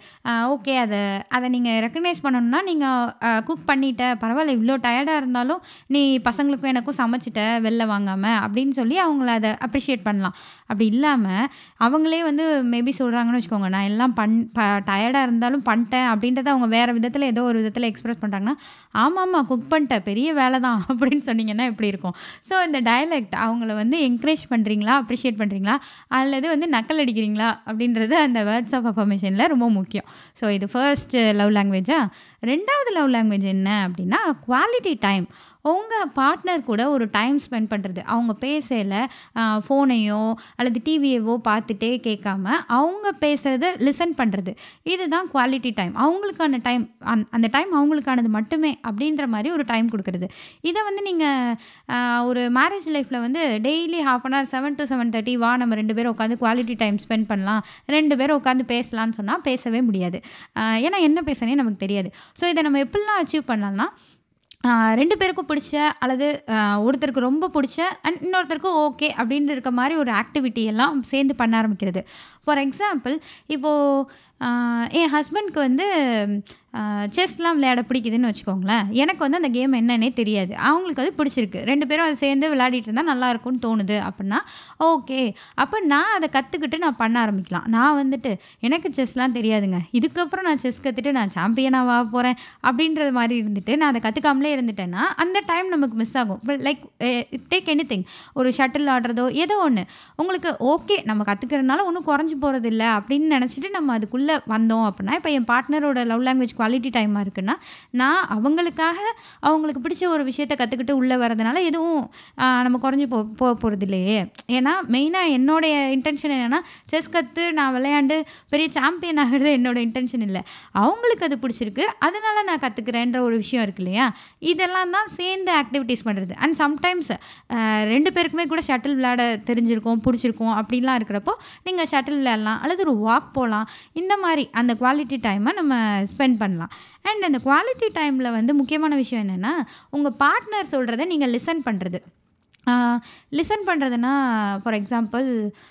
ஓகே அதை அதை நீங்கள் ரெக்கக்னைஸ் பண்ணணும்னா நீங்கள் குக் பண்ணிட்ட பரவாயில்ல இவ்வளோ டயர்டாக இருந்தாலும் நீ பசங்களுக்கும் எனக்கும் சமைச்சிட்ட வெளில வாங்காமல் அப்படின்னு சொல்லி அவங்கள அதை அப்ரிஷியேட் பண்ணலாம் அப்படி இல்லாமல் அவங்களே வந்து மேபி சொல்கிறாங்கன்னு வச்சுக்கோங்க நான் எல்லாம் பண்ணலாம் பண் ப டயர்டாக இருந்தாலும் பண்ணிட்டேன் அப்படின்றத அவங்க வேறு விதத்தில் ஏதோ ஒரு விதத்தில் எக்ஸ்பிரஸ் பண்ணுறாங்கன்னா ஆமாம்மா குக் பண்ணிட்டேன் பெரிய வேலை தான் அப்படின்னு சொன்னீங்கன்னா எப்படி இருக்கும் ஸோ இந்த டயலெக்ட் அவங்கள வந்து என்கரேஜ் பண்ணுறீங்களா அப்ரிஷியேட் பண்ணுறீங்களா அல்லது வந்து நக்கல் அடிக்கிறீங்களா அப்படின்றது அந்த வேர்ட்ஸ் ஆஃப் அஃபர்மேஷனில் ரொம்ப முக்கியம் ஸோ இது ஃபர்ஸ்ட் லவ் லாங்குவேஜா ரெண்டாவது லவ் லாங்குவேஜ் என்ன அப்படின்னா குவாலிட்டி டைம் உங்கள் பார்ட்னர் கூட ஒரு டைம் ஸ்பெண்ட் பண்ணுறது அவங்க பேசையில் ஃபோனையோ அல்லது டிவியவோ பார்த்துட்டே கேட்காம அவங்க பேசுகிறத லிசன் பண்ணுறது இதுதான் குவாலிட்டி டைம் அவங்களுக்கான டைம் அந் அந்த டைம் அவங்களுக்கானது மட்டுமே அப்படின்ற மாதிரி ஒரு டைம் கொடுக்குறது இதை வந்து நீங்கள் ஒரு மேரேஜ் லைஃப்பில் வந்து daily half an hour seven to seven thirty வா நம்ம ரெண்டு பேரும் உட்காந்து குவாலிட்டி டைம் ஸ்பெண்ட் பண்ணலாம் ரெண்டு பேரும் உட்காந்து பேசலாம்னு சொன்னால் பேசவே முடியாது ஆஹ் ஏன்னா என்ன பேசுனே நமக்கு தெரியாது ஸோ இதை நம்ம எப்படிலாம் அச்சீவ் பண்ணலாம்னா ஆஹ் ரெண்டு பேருக்கும் பிடிச்ச அல்லது ஆஹ் ஒருத்தருக்கு ரொம்ப பிடிச்ச அண்ட் இன்னொருத்தருக்கு ஓகே அப்படின்னு இருக்க மாதிரி ஒரு ஆக்டிவிட்டி எல்லாம் சேர்ந்து பண்ண ஆரம்பிக்கிறது ஃபார் எக்ஸாம்பிள் இப்போது என் ஹஸ்பண்ட்க்கு வந்து செஸ்லாம் விளையாட பிடிக்குதுன்னு வச்சுக்கோங்களேன் எனக்கு வந்து அந்த கேம் என்னன்னே தெரியாது அவங்களுக்கு அது பிடிச்சிருக்கு ரெண்டு பேரும் அதை சேர்ந்து விளையாடிட்டு இருந்தால் நல்லா இருக்கும்னு தோணுது அப்படின்னா ஓகே அப்போ நான் அதை கற்றுக்கிட்டு நான் பண்ண ஆரம்பிக்கலாம் நான் வந்துட்டு எனக்கு செஸ்லாம் தெரியாதுங்க இதுக்கப்புறம் நான் செஸ் கற்றுட்டு நான் சாம்பியனாக ஆக போகிறேன் அப்படின்றது மாதிரி இருந்துட்டு நான் அதை கற்றுக்காமலே இருந்துட்டேன்னா அந்த டைம் நமக்கு மிஸ் ஆகும் லைக் டேக் எனி திங் ஒரு ஷட்டில் ஆடுறதோ ஏதோ ஒன்று உங்களுக்கு ஓகே நம்ம கற்றுக்கிறதுனால ஒன்றும் குறைஞ்சி போகிறது இல்லை அப்படின்னு நினச்சிட்டு நம்ம அதுக்குள்ளே வந்தோம் அப்படின்னா இப்போ என் பார்ட்னரோட லவ் லாங்குவேஜ் குவாலிட்டி டைமாக இருக்குன்னா நான் அவங்களுக்காக அவங்களுக்கு பிடிச்ச ஒரு விஷயத்தை கற்றுக்கிட்டு உள்ளே வரதுனால எதுவும் ஆஹ், நம்ம குறைஞ்சி போ போக போகிறது இல்லையே ஏன்னா மெயினாக என்னுடைய இன்டென்ஷன் என்னென்னா செஸ் கற்று நான் விளையாண்டு பெரிய சாம்பியன் ஆகிறது என்னோட இன்டென்ஷன் இல்லை அவங்களுக்கு அது பிடிச்சிருக்கு அதனால நான் கற்றுக்கிறேன்ற ஒரு விஷயம் இருக்கு இல்லையா இதெல்லாம் தான் சேர்ந்து ஆக்டிவிட்டீஸ் பண்ணுறது அண்ட் சம்டைம்ஸ் ரெண்டு பேருக்குமே கூட ஷட்டில் விளையாட தெரிஞ்சிருக்கும் பிடிச்சிருக்கும் அப்படிலாம் இருக்கிறப்போ நீங்கள் ஷட்டில் விளையாடலாம் அல்லது ஒரு வாக் போகலாம் இந்த மாதிரி அந்த குவாலிட்டி டைமை நம்ம ஸ்பெண்ட் பண்ணலாம் அண்ட் அந்த குவாலிட்டி டைமில் வந்து முக்கியமான விஷயம் என்னென்னா உங்கள் பார்ட்னர் சொல்கிறத நீங்கள் லிசன் பண்ணுறது லிசன் பண்ணுறதுனா ஃபார் எக்ஸாம்பிள்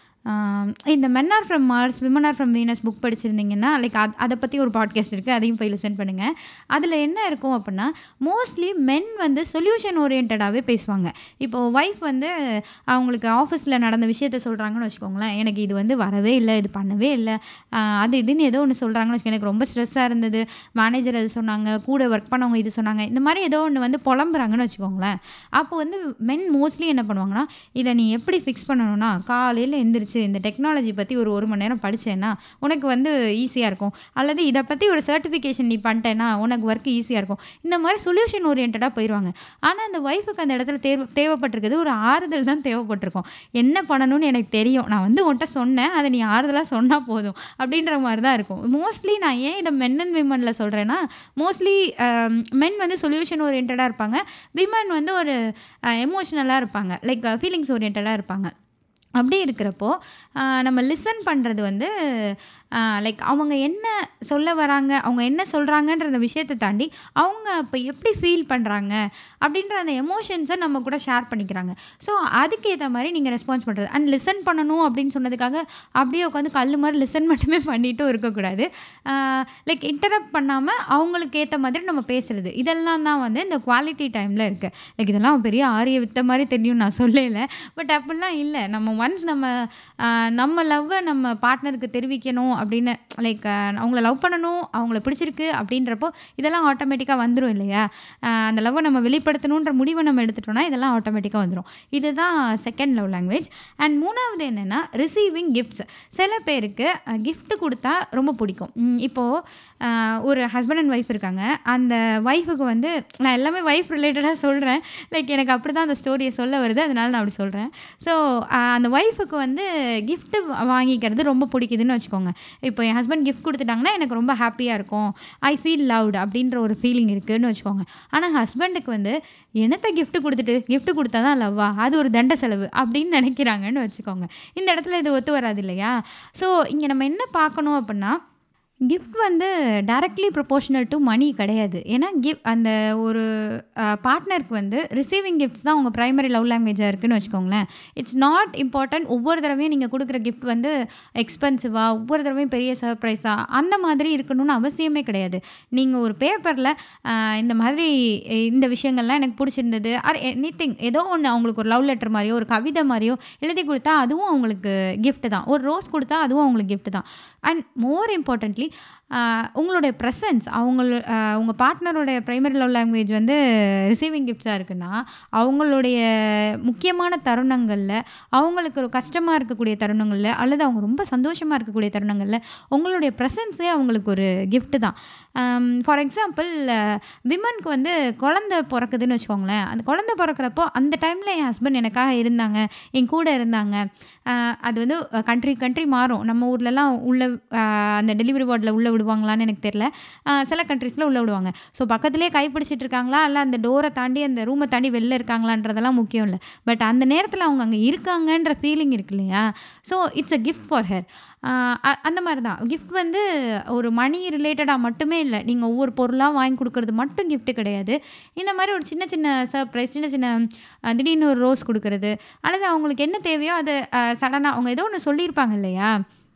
இந்த men are from Mars women are from Venus book படிச்சிருந்தீங்கன்னா லைக் அது அதை பற்றி ஒரு பாட்காஸ்ட் இருக்குது அதையும் போய் லிசன் பண்ணுங்கள் அதில் என்ன இருக்கும் அப்படின்னா மோஸ்ட்லி மென் வந்து சொல்யூஷன் ஓரியன்டாகவே பேசுவாங்க இப்போது ஒய்ஃப் வந்து அவங்களுக்கு ஆஃபீஸில் நடந்த விஷயத்த சொல்கிறாங்கன்னு வச்சுக்கோங்களேன் எனக்கு இது வந்து வரவே இல்லை இது பண்ணவே இல்லை ஆஹ் அது இதுன்னு ஏதோ ஒன்று சொல்கிறாங்கன்னு வச்சுக்கோங்க எனக்கு ரொம்ப ஸ்ட்ரெஸ்ஸாக இருந்தது மேனேஜர் அது சொன்னாங்க கூட ஒர்க் பண்ணவங்க இது சொன்னாங்க இந்த மாதிரி ஏதோ ஒன்று வந்து புலம்புறாங்கன்னு வச்சுக்கோங்களேன் அப்போ வந்து மென் மோஸ்ட்லி என்ன பண்ணுவாங்கன்னா இதை நீ எப்படி ஃபிக்ஸ் பண்ணணும்னா காலையில் எந்திரிச்சு இந்த டெக்னாலஜி பற்றி ஒரு ஒரு மணி நேரம் படித்தேன்னா உனக்கு வந்து ஈஸியாக இருக்கும் அல்லது இதை பற்றி ஒரு சர்டிஃபிகேஷன் நீ பண்ணிட்டேன்னா உனக்கு ஒர்க் ஈஸியாக இருக்கும் இந்த மாதிரி சொல்யூஷன் ஓரியன்டாக போயிடுவாங்க ஆனால் அந்த ஒய்ஃபுக்கு அந்த இடத்துல தேவை தேவைப்பட்டிருக்குது ஒரு ஆறுதல் தான் தேவைப்பட்டிருக்கும் என்ன பண்ணணும்னு எனக்கு தெரியும் நான் வந்து உன்கிட்ட சொன்னேன் அதை நீ ஆறுதலாக சொன்னால் போதும் அப்படின்ற மாதிரி தான் இருக்கும் மோஸ்ட்லி நான் ஏன் இதை மென் அண்ட் விமனில் சொல்கிறேன்னா மோஸ்ட்லி மென் வந்து சொல்யூஷன் ஓரியன்டாக இருப்பாங்க விமன் வந்து ஒரு எமோஷ்னலாக இருப்பாங்க லைக் ஃபீலிங்ஸ் ஓரியன்டாக இருப்பாங்க அப்படி இருக்கிறப்போ ஆஹ் நம்ம லிசன் பண்ணுறது வந்து லைக் அவங்க என்ன சொல்ல வராங்க அவங்க என்ன சொல்கிறாங்கன்ற விஷயத்தை தாண்டி அவங்க இப்போ எப்படி ஃபீல் பண்ணுறாங்க அப்படின்ற அந்த எமோஷன்ஸை நம்ம கூட ஷேர் பண்ணிக்கிறாங்க ஸோ அதுக்கேற்ற மாதிரி நீங்கள் ரெஸ்பான்ஸ் பண்ணுறது அண்ட் லிசன் பண்ணணும் அப்படின்னு சொன்னதுக்காக அப்படியே உட்காந்து கல் மாதிரி லிசன் மட்டுமே பண்ணிட்டும் இருக்கக்கூடாது லைக் இன்டரப்ட் பண்ணாமல் அவங்களுக்கு ஏற்ற மாதிரி நம்ம பேசுகிறது இதெல்லாம் தான் வந்து இந்த குவாலிட்டி டைமில் இருக்குது லைக் இதெல்லாம் பெரிய ஆரிய வித்த மாதிரி தெரியும் நான் சொல்லலை பட் அப்படிலாம் இல்லை நம்ம ஒன்ஸ் நம்ம ஆஹ் நம்ம லவ்வை நம்ம பார்ட்னருக்கு தெரிவிக்கணும் அப்படின்னு லைக் அவங்கள லவ் பண்ணணும் அவங்கள பிடிச்சிருக்கு அப்படின்றப்போ இதெல்லாம் ஆட்டோமேட்டிக்காக வந்துடும் இல்லையா ஆஹ் அந்த லவ்வை நம்ம வெளிப்படுத்தணுன்ற முடிவை நம்ம எடுத்துட்டோம்னா இதெல்லாம் ஆட்டோமேட்டிக்காக வந்துடும் இதுதான் செகண்ட் லவ் லாங்குவேஜ் அண்ட் மூணாவது என்னென்னா ரிசீவிங் கிஃப்ட்ஸ் சில பேருக்கு கிஃப்ட் கொடுத்தா ரொம்ப பிடிக்கும் உம் இப்போது ஆஹ் ஒரு ஹஸ்பண்ட் அண்ட் ஒய்ஃப் இருக்காங்க அந்த ஒய்ஃபுக்கு வந்து நான் எல்லாமே ஒய்ஃப் ரிலேட்டடாக சொல்கிறேன் லைக் எனக்கு அப்படி தான் அந்த ஸ்டோரியை சொல்ல வருது அதனால நான் அப்படி சொல்கிறேன் ஸோ அந்த ஒய்ஃபுக்கு வந்து gift வாங்கிக்கிறது ரொம்ப பிடிக்குதுன்னு வச்சுக்கோங்க இப்போ என் ஹஸ்பண்ட் கிஃப்ட் கொடுத்துட்டாங்கன்னா எனக்கு ரொம்ப ஹாப்பியாக இருக்கும் ஐ ஃபீல் லவ்ட் அப்படின்ற ஒரு ஃபீலிங் இருக்குதுன்னு வச்சுக்கோங்க ஆனால் ஹஸ்பண்டுக்கு வந்து என்னத்தை gift கொடுத்துட்டு gift கொடுத்தா தான் லவ்வா அது ஒரு தண்ட செலவு அப்படின்னு நினைக்கிறாங்கன்னு வச்சுக்கோங்க இந்த இடத்துல இது ஒத்து வராது இல்லையா ஸோ இங்கே நம்ம என்ன பார்க்கணும் அப்படின்னா கிஃப்ட் வந்து டைரக்ட்லி ப்ரொபோஷனல் டு மணி கிடையாது ஏன்னா கிஃப்ட் அந்த ஒரு பார்ட்னருக்கு வந்து ரிசீவிங் கிஃப்ட்ஸ் தான் உங்கள் ப்ரைமரி லவ் லாங்குவேஜாக இருக்குன்னு வச்சுக்கோங்களேன் இட்ஸ் நாட் இம்பார்ட்டன்ட் ஒவ்வொரு தடவையும் நீங்கள் கொடுக்குற கிஃப்ட் வந்து எக்ஸ்பென்சிவாக ஒவ்வொரு தடவையும் பெரிய சர்ப்ரைஸாக அந்த மாதிரி இருக்கணும்னு அவசியமே கிடையாது நீங்கள் ஒரு பேப்பரில் இந்த மாதிரி இந்த விஷயங்கள்லாம் எனக்கு பிடிச்சிருந்தது ஆர் எனி திங் ஏதோ ஒன்று அவங்களுக்கு ஒரு லவ் லெட்டர் மாதிரியோ ஒரு கவிதை மாதிரியோ எழுதி கொடுத்தா அதுவும் அவங்களுக்கு gift தான் ஒரு ரோஸ் கொடுத்தா அதுவும் அவங்களுக்கு gift தான் அண்ட் மோர் இம்பார்ட்டன்ட்லி உங்களுடைய ப்ரெசன்ஸ் அவங்க உங்கள் பார்ட்னரோட ப்ரைமரி லவ் லாங்குவேஜ் வந்து ரிசீவிங் கிஃப்ட்ஸாக இருக்குன்னா அவங்களுடைய முக்கியமான தருணங்களில் அவங்களுக்கு ஒரு கஷ்டமாக இருக்கக்கூடிய தருணங்களில் அல்லது அவங்க ரொம்ப சந்தோஷமாக இருக்கக்கூடிய தருணங்களில் உங்களுடைய ப்ரெசன்ஸே அவங்களுக்கு ஒரு gift தான் ஃபார் எக்ஸாம்பிள் விமனுக்கு வந்து குழந்த பிறக்குதுன்னு வச்சுக்கோங்களேன் அந்த குழந்த பிறக்கிறப்போ அந்த டைமில் என் ஹஸ்பண்ட் எனக்காக இருந்தாங்க என் கூட இருந்தாங்க அஹ் அது வந்து கண்ட்ரி கண்ட்ரி மாறும் நம்ம ஊர்லலாம் உள்ள அஹ் அந்த டெலிவரி வார்டில் உள்ளே விடுவாங்களான்னு எனக்கு தெரில அஹ் சில கண்ட்ரீஸில் உள்ளே விடுவாங்க ஸோ பக்கத்துலேயே கைப்பிடிச்சிட்டு இருக்காங்களா இல்லை அந்த டோரை தாண்டி அந்த ரூமை தாண்டி வெளில இருக்காங்களான்றதெல்லாம் முக்கியம் இல்லை பட் அந்த நேரத்தில் அவங்க அங்கே இருக்காங்கன்ற ஃபீலிங் இருக்கு இல்லையா so it's a gift for her அந்த மாதிரி தான் கிஃப்ட் வந்து ஒரு மணி ரிலேட்டடாக மட்டுமே இல்லை நீங்கள் ஒவ்வொரு பொருளாக வாங்கி கொடுக்கறது மட்டும் gift கிடையாது இந்த மாதிரி ஒரு சின்ன சின்ன சர்ப்ரைஸ் சின்ன சின்ன அஹ், திடீர்னு ஒரு ரோஸ் கொடுக்கறது அல்லது அவங்களுக்கு என்ன தேவையோ அது சடனாக அவங்க ஏதோ ஒன்று சொல்லியிருப்பாங்க இல்லையா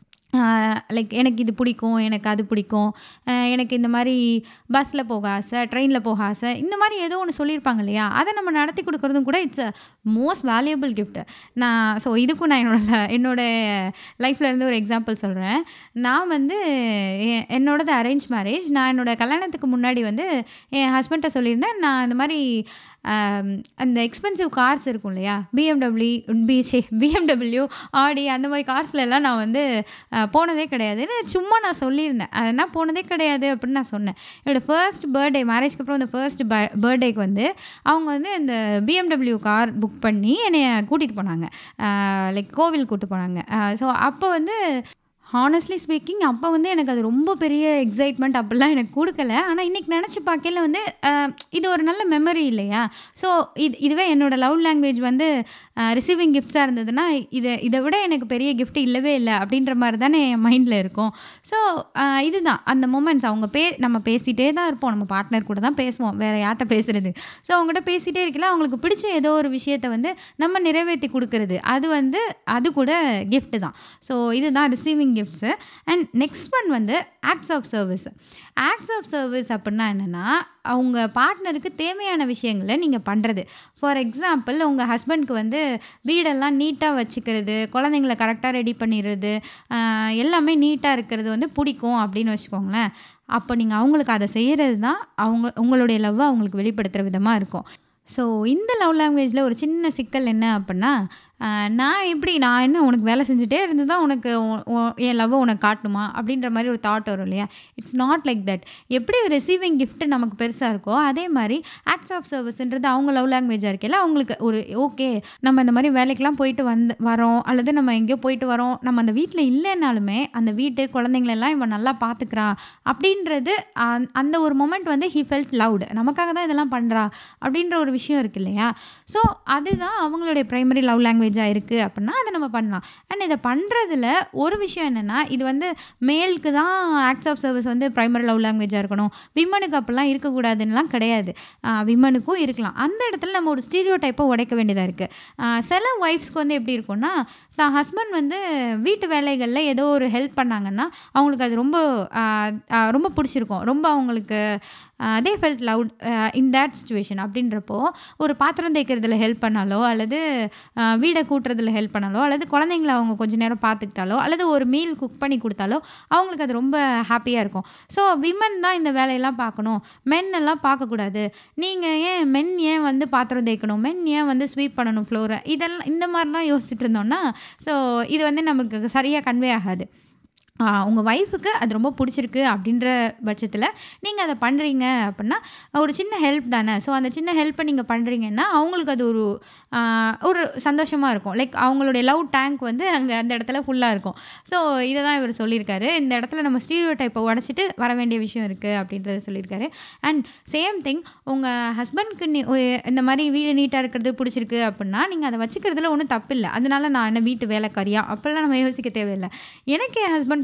லைக் எனக்கு இது பிடிக்கும் எனக்கு அது பிடிக்கும் அஹ் எனக்கு இந்த மாதிரி பஸ்ஸில் போக ஆசை ட்ரெயினில் போக ஆசை இந்த மாதிரி ஏதோ ஒன்று சொல்லியிருப்பாங்க இல்லையா அதை நம்ம நடத்தி கொடுக்குறதும் கூட it's a most valuable gift நான் ஸோ இதுக்கும் நான் என்னோட என்னோட லைஃப்ல இருந்து ஒரு எக்ஸாம்பிள் சொல்கிறேன் நான் வந்து எ- என்னோடது அரேஞ்ச் மேரேஜ் நான் என்னோட கல்யாணத்துக்கு முன்னாடி வந்து என் ஹஸ்பண்ட்டை சொல்லியிருந்தேன் நான் இந்த மாதிரி ஆம், அந்த எக்ஸ்பென்சிவ் கார்ஸ் இருக்கும் இல்லையா பிஎம்டபிள்யூ பிசி பிஎம்டபிள்யூ ஆடி அந்த மாதிரி கார்ஸ்ல எல்லாம் நான் வந்து அஹ், போனதே கிடையாதுன்னு சும்மா நான் சொல்லியிருந்தேன் அது நான் போனதே கிடையாது அப்படின்னு நான் சொன்னேன் என்னோட ஃபர்ஸ்ட் பர்த்டே மேரேஜ்க்கு அப்புறம் இந்த ஃபர்ஸ்ட் பர்த்டேக்கு வந்து அவங்க வந்து இந்த பிஎம்டபிள்யூ கார் புக் பண்ணி என்னைய கூட்டிகிட்டு போனாங்க லைக் கோவில் கூட்டு போனாங்க ஸோ அப்போ வந்து ஹானஸ்ட்லி ஸ்பீக்கிங் அப்போ வந்து எனக்கு அது ரொம்ப பெரிய எக்ஸைட்மெண்ட் அப்படிலாம் எனக்கு கொடுக்கல ஆனால் இன்றைக்கி நினச்சி பார்க்கல வந்து அஹ், இது ஒரு நல்ல மெமரி இல்லையா ஸோ இது இதுவே என்னோடய லவ் லாங்குவேஜ் வந்து ரிசீவிங் கிஃப்ட்ஸாக இருந்ததுன்னா இதை இதை விட எனக்கு பெரிய gift இல்லவே இல்லை அப்படின்ற மாதிரி தானே என் மைண்டில் இருக்கும் ஸோ இதுதான் அந்த மூமெண்ட்ஸ் அவங்க பே நம்ம பேசிகிட்டே தான் இருப்போம் நம்ம பார்ட்னர் கூட தான் பேசுவோம் வேறு யார்கிட்ட பேசுறது ஸோ அவங்ககிட்ட பேசிகிட்டே இருக்கல அவங்களுக்கு பிடிச்ச ஏதோ ஒரு விஷயத்தை வந்து நம்ம நிறைவேற்றி கொடுக்கறது அது வந்து அது கூட gift தான் ஸோ இதுதான் receiving gifts and next one வந்து acts of service acts of service அப்படின்னா என்னென்னா அவங்க பார்ட்னருக்கு தேவையான விஷயங்களை நீங்கள் பண்ணுறது ஃபார் எக்ஸாம்பிள் உங்கள் ஹஸ்பண்ட்க்கு வந்து வீடெல்லாம் நீட்டாக வச்சுக்கிறது குழந்தைங்கள கரெக்டாக ரெடி பண்ணிடுறது ஆஹ் எல்லாமே நீட்டாக இருக்கிறது வந்து பிடிக்கும் அப்படின்னு வச்சுக்கோங்களேன் அப்போ நீங்கள் அவங்களுக்கு அதை செய்கிறது தான் அவங்க உங்களுடைய லவ்வை அவங்களுக்கு வெளிப்படுத்துகிற விதமாக இருக்கும் ஸோ இந்த லவ் லாங்குவேஜில் ஒரு சின்ன சிக்கல் என்ன அப்படின்னா ஆஹ் நான் எப்படி நான் என்ன உனக்கு வேலை செஞ்சுட்டே இருந்து தான் உனக்கு உ- உ- என் லவ்வை உனக்கு காட்டுமா அப்படின்ற மாதிரி ஒரு தாட் வரும் இல்லையா இட்ஸ் நாட் லைக் தட் எப்படி ரிசீவிங் gift நமக்கு பெருசாக இருக்கோ அதே மாதிரி ஆக்ட்ஸ் ஆஃப் சர்வீஸ்ன்றது அவங்க லவ் லாங்குவேஜாக இருக்கையில் அவங்களுக்கு ஒரு ஓகே நம்ம இந்த மாதிரி வேலைக்கெலாம் போயிட்டு வந்து வரோம் அல்லது நம்ம எங்கேயோ போயிட்டு வரோம் நம்ம அந்த வீட்டில் இல்லைனாலுமே அந்த வீட்டு குழந்தைங்களெல்லாம் இவன் நல்லா பார்த்துக்கிறா அப்படின்றது அந்த- அந்த ஒரு மொமெண்ட் வந்து ஹி ஃபெல்ட் லவுட் நமக்காக தான் இதெல்லாம் பண்ணுறா அப்படின்ற ஒரு விஷயம் இருக்கு இல்லையா ஸோ அதுதான் அவங்களுடைய ப்ரைமரி லவ் லாங்குவேஜாக இருக்குது அப்படின்னா அதை நம்ம பண்ணலாம் அண்ட் இதை பண்ணுறதுல ஒரு விஷயம் என்னென்னா இது வந்து மேலுக்கு தான் ஆக்ட்ஸ் ஆஃப் சர்வீஸ் வந்து ப்ரைமரி லவ் லாங்குவேஜாக இருக்கணும் விமனுக்கு அப்படிலாம் இருக்கக்கூடாதுன்னெலாம் கிடையாது விமனுக்கும் இருக்கலாம் அந்த இடத்துல நம்ம ஒரு ஸ்டீரியோ டைப்பை உடைக்க வேண்டியதாக இருக்குது சில ஒய்ஃப்ஸ்க்கு வந்து எப்படி இருக்கும்னா தான் ஹஸ்பண்ட் வந்து வீட்டு வேலைகளில் ஏதோ ஒரு ஹெல்ப் பண்ணாங்கன்னா அவங்களுக்கு அது ரொம்ப ஆஹ், ஆஹ், ரொம்ப பிடிச்சிருக்கும் ரொம்ப அவங்களுக்கு அதே felt loved in that situation அப்படின்றப்போ ஒரு பாத்திரம் தேய்க்கிறதுல ஹெல்ப் பண்ணாலோ அல்லது ஆஹ், வீடை கூட்டுறதுல ஹெல்ப் பண்ணாலோ அல்லது குழந்தைங்கள அவங்க கொஞ்ச நேரம் பார்த்துக்கிட்டாலோ அல்லது ஒரு மீல் குக் பண்ணி கொடுத்தாலோ அவங்களுக்கு அது ரொம்ப ஹாப்பியாக இருக்கும் ஸோ விமன் தான் இந்த வேலையெல்லாம் பார்க்கணும் மென் எல்லாம் பார்க்கக்கூடாது நீங்கள் ஏன் மென் ஏன் வந்து பாத்திரம் தேய்க்கணும் மென் ஏன் வந்து ஸ்வீப் பண்ணணும் ஃப்ளோரை இதெல்லாம் இந்த மாதிரிலாம் யோசிச்சுட்டு இருந்தோம்னா ஸோ இது வந்து நமக்கு சரியாக கன்வே ஆகாது உங்கள் ஒய்ஃபுக்கு அது ரொம்ப பிடிச்சிருக்கு அப்படின்ற பட்சத்தில் நீங்கள் அதை பண்ணுறீங்க அப்படின்னா ஒரு சின்ன ஹெல்ப் தானே ஸோ அந்த சின்ன ஹெல்ப்பை நீங்கள் பண்ணுறீங்கன்னா அவங்களுக்கு அது ஒரு ஆஹ், ஒரு சந்தோஷமாக இருக்கும் லைக் அவங்களுடைய லவ் டேங்க் வந்து அங்கே அந்த இடத்துல ஃபுல்லாக இருக்கும் ஸோ இதை தான் இவர் சொல்லியிருக்காரு இந்த இடத்துல நம்ம ஸ்டீரியோ டைப்பை உடச்சிட்டு வர வேண்டிய விஷயம் இருக்குது அப்படின்றத சொல்லியிருக்காரு அண்ட் சேம் திங் உங்கள் ஹஸ்பண்ட்க்கு நீ ஒ- இந்த மாதிரி வீடு நீட்டாக இருக்கிறது பிடிச்சிருக்கு அப்படின்னா நீங்கள் அதை வச்சுக்கிறதுல ஒன்றும் தப்பு இல்லை அதனால நான் என்ன வீட்டு வேலைக்காரியா அப்போல்லாம் நம்ம யோசிக்க தேவையில்லை எனக்கு என் ஹஸ்பண்ட்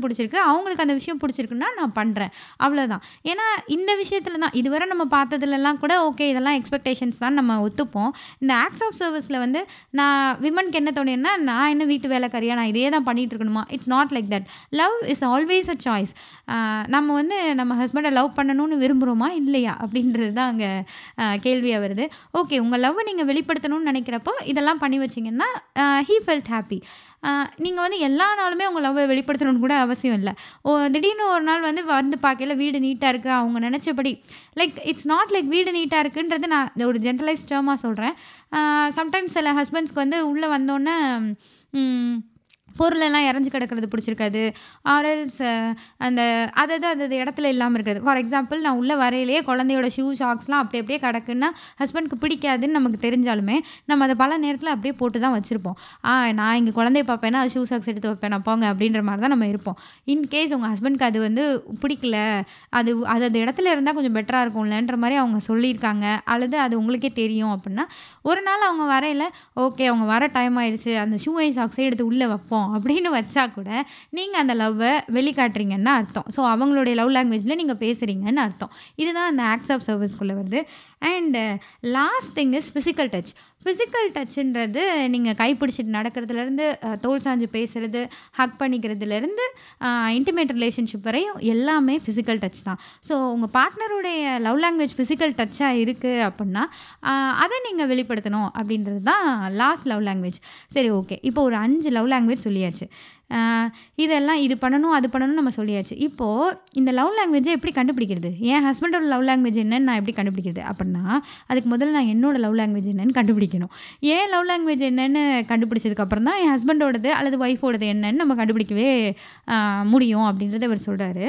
பிடிச்சிருக்கு அவங்களுக்கு அந்த விஷயம் பிடிச்சிருக்குன்னா நான் பண்ணுறேன் அவ்வளோதான் ஏன்னா இந்த விஷயத்தில் தான் இதுவரை நம்ம பார்த்ததுலலாம் கூட ஓகே இதெல்லாம் எக்ஸ்பெக்டேஷன்ஸ் தான் நம்ம ஒத்துப்போம் இந்த ஆக்ட்ஸ் ஆஃப் சர்வீஸில் வந்து நான் விமனுக்கு என்ன தோணுன்னா நான் என்ன வீட்டு வேலைக்காரியா நான் இதே தான் பண்ணிட்டு இருக்கணுமா it's not like that love is always a choice நம்ம வந்து நம்ம ஹஸ்பண்டை லவ் பண்ணணும்னு விரும்புகிறோமா இல்லையா அப்படின்றது தான் அங்கே கேள்வியாக வருது ஓகே உங்கள் லவ்வை நீங்கள் வெளிப்படுத்தணும்னு நினைக்கிறப்போ இதெல்லாம் பண்ணி வச்சிங்கன்னா ஹீ ஃபெல்ட் ஹாப்பி நீங்கள் வந்து எல்லா நாளுமே உங்கள் லவ்வை வெளிப்படுத்தணும்னு கூட அவசியம் இல்லை ஓ திடீர்னு ஒரு நாள் வந்து வந்து பார்க்கல வீடு நீட்டாக இருக்குது அவங்க நினச்சபடி லைக் இட்ஸ் நாட் லைக் வீடு நீட்டாக இருக்குன்றது நான் ஒரு ஜென்ரலைஸ் டேர்மாக சொல்கிறேன் சம்டைம்ஸ் சில ஹஸ்பண்ட்ஸ்க்கு வந்து உள்ளே வந்தோன்னே பொருளெல்லாம் இறஞ்சி கிடக்கிறது பிடிச்சிருக்காது ஆர்எல்ஸ் அந்த அதது அது இடத்துல இல்லாமல் இருக்குது ஃபார் எக்ஸாம்பிள் நான் உள்ளே வரையிலேயே குழந்தையோட ஷூ ஷாக்ஸ்லாம் அப்படி அப்படியே கிடக்குன்னா ஹஸ்பண்ட்க்கு பிடிக்காதுன்னு நமக்கு தெரிஞ்சாலுமே நம்ம அதை பல நேரத்தில் அப்படியே போட்டு தான் வச்சுருப்போம் ஆ நான் இங்கே குழந்தைய பார்ப்பேன்னா ஷூ ஷாக்ஸ் எடுத்து வைப்பேன் நான் போங்க அப்படின்ற மாதிரி தான் நம்ம இருப்போம் இன்கேஸ் உங்கள் ஹஸ்பண்ட்க்கு அது வந்து பிடிக்கல அது அது அந்த இடத்துல இருந்தால் கொஞ்சம் பெட்டராக இருக்கும்லன்ற மாதிரி அவங்க சொல்லியிருக்காங்க அல்லது அது உங்களுக்கே தெரியும் அப்படின்னா ஒரு நாள் அவங்க வரையில் ஓகே அவங்க வர டைம் ஆயிடுச்சு அந்த ஷூ ஐ ஷாக்ஸே எடுத்து உள்ளே வைப்போம் அப்படின்னு வச்சா கூட நீங்கள் அந்த லவ்வை வெளிக்காட்டுறீங்கன்னு அர்த்தம் ஸோ அவங்களுடைய லவ் லாங்குவேஜில் நீங்கள் பேசுகிறீங்கன்னு அர்த்தம் இதுதான் அந்த ஆக்ட்ஸ் ஆஃப் சர்வீஸ்க்குள்ளே வருது and last thing is physical touch physical டச்சுன்றது நீங்கள் கைப்பிடிச்சிட்டு நடக்கிறதுலேருந்து தோல் சாஞ்சு பேசுகிறது ஹக் பண்ணிக்கிறதுலேருந்து இன்டிமேட் ரிலேஷன்ஷிப் வரையும் எல்லாமே ஃபிசிக்கல் டச் தான் ஸோ உங்கள் பார்ட்னருடைய லவ் லாங்குவேஜ் ஃபிசிக்கல் டச்சாக இருக்குது அப்படின்னா அதை நீங்கள் வெளிப்படுத்தணும் அப்படின்றது தான் லாஸ்ட் லவ் லாங்குவேஜ் சரி ஓகே இப்போ ஒரு அஞ்சு லவ் லாங்குவேஜ் சொல்லியாச்சு இதெல்லாம் இது பண்ணணும் அது பண்ணணும் நம்ம சொல்லியாச்சு இப்போது இந்த லவ் லாங்குவேஜை எப்படி கண்டுபிடிக்கிறது என் ஹஸ்பண்டோட லவ் லாங்குவேஜ் என்னன்னு நான் எப்படி கண்டுபிடிக்கிறது அப்படின்னா அதுக்கு முதல்ல நான் என்னோட லவ் லாங்குவேஜ் என்னன்னு கண்டுபிடிக்கணும் ஏன் லவ் லாங்குவேஜ் என்னன்னு கண்டுபிடிச்சதுக்கப்புறம் தான் என் ஹஸ்பண்டோடது அல்லது ஒய்ஃபோடது என்னன்னு நம்ம கண்டுபிடிக்கவே முடியும் அப்படின்றத அவர் சொல்கிறாரு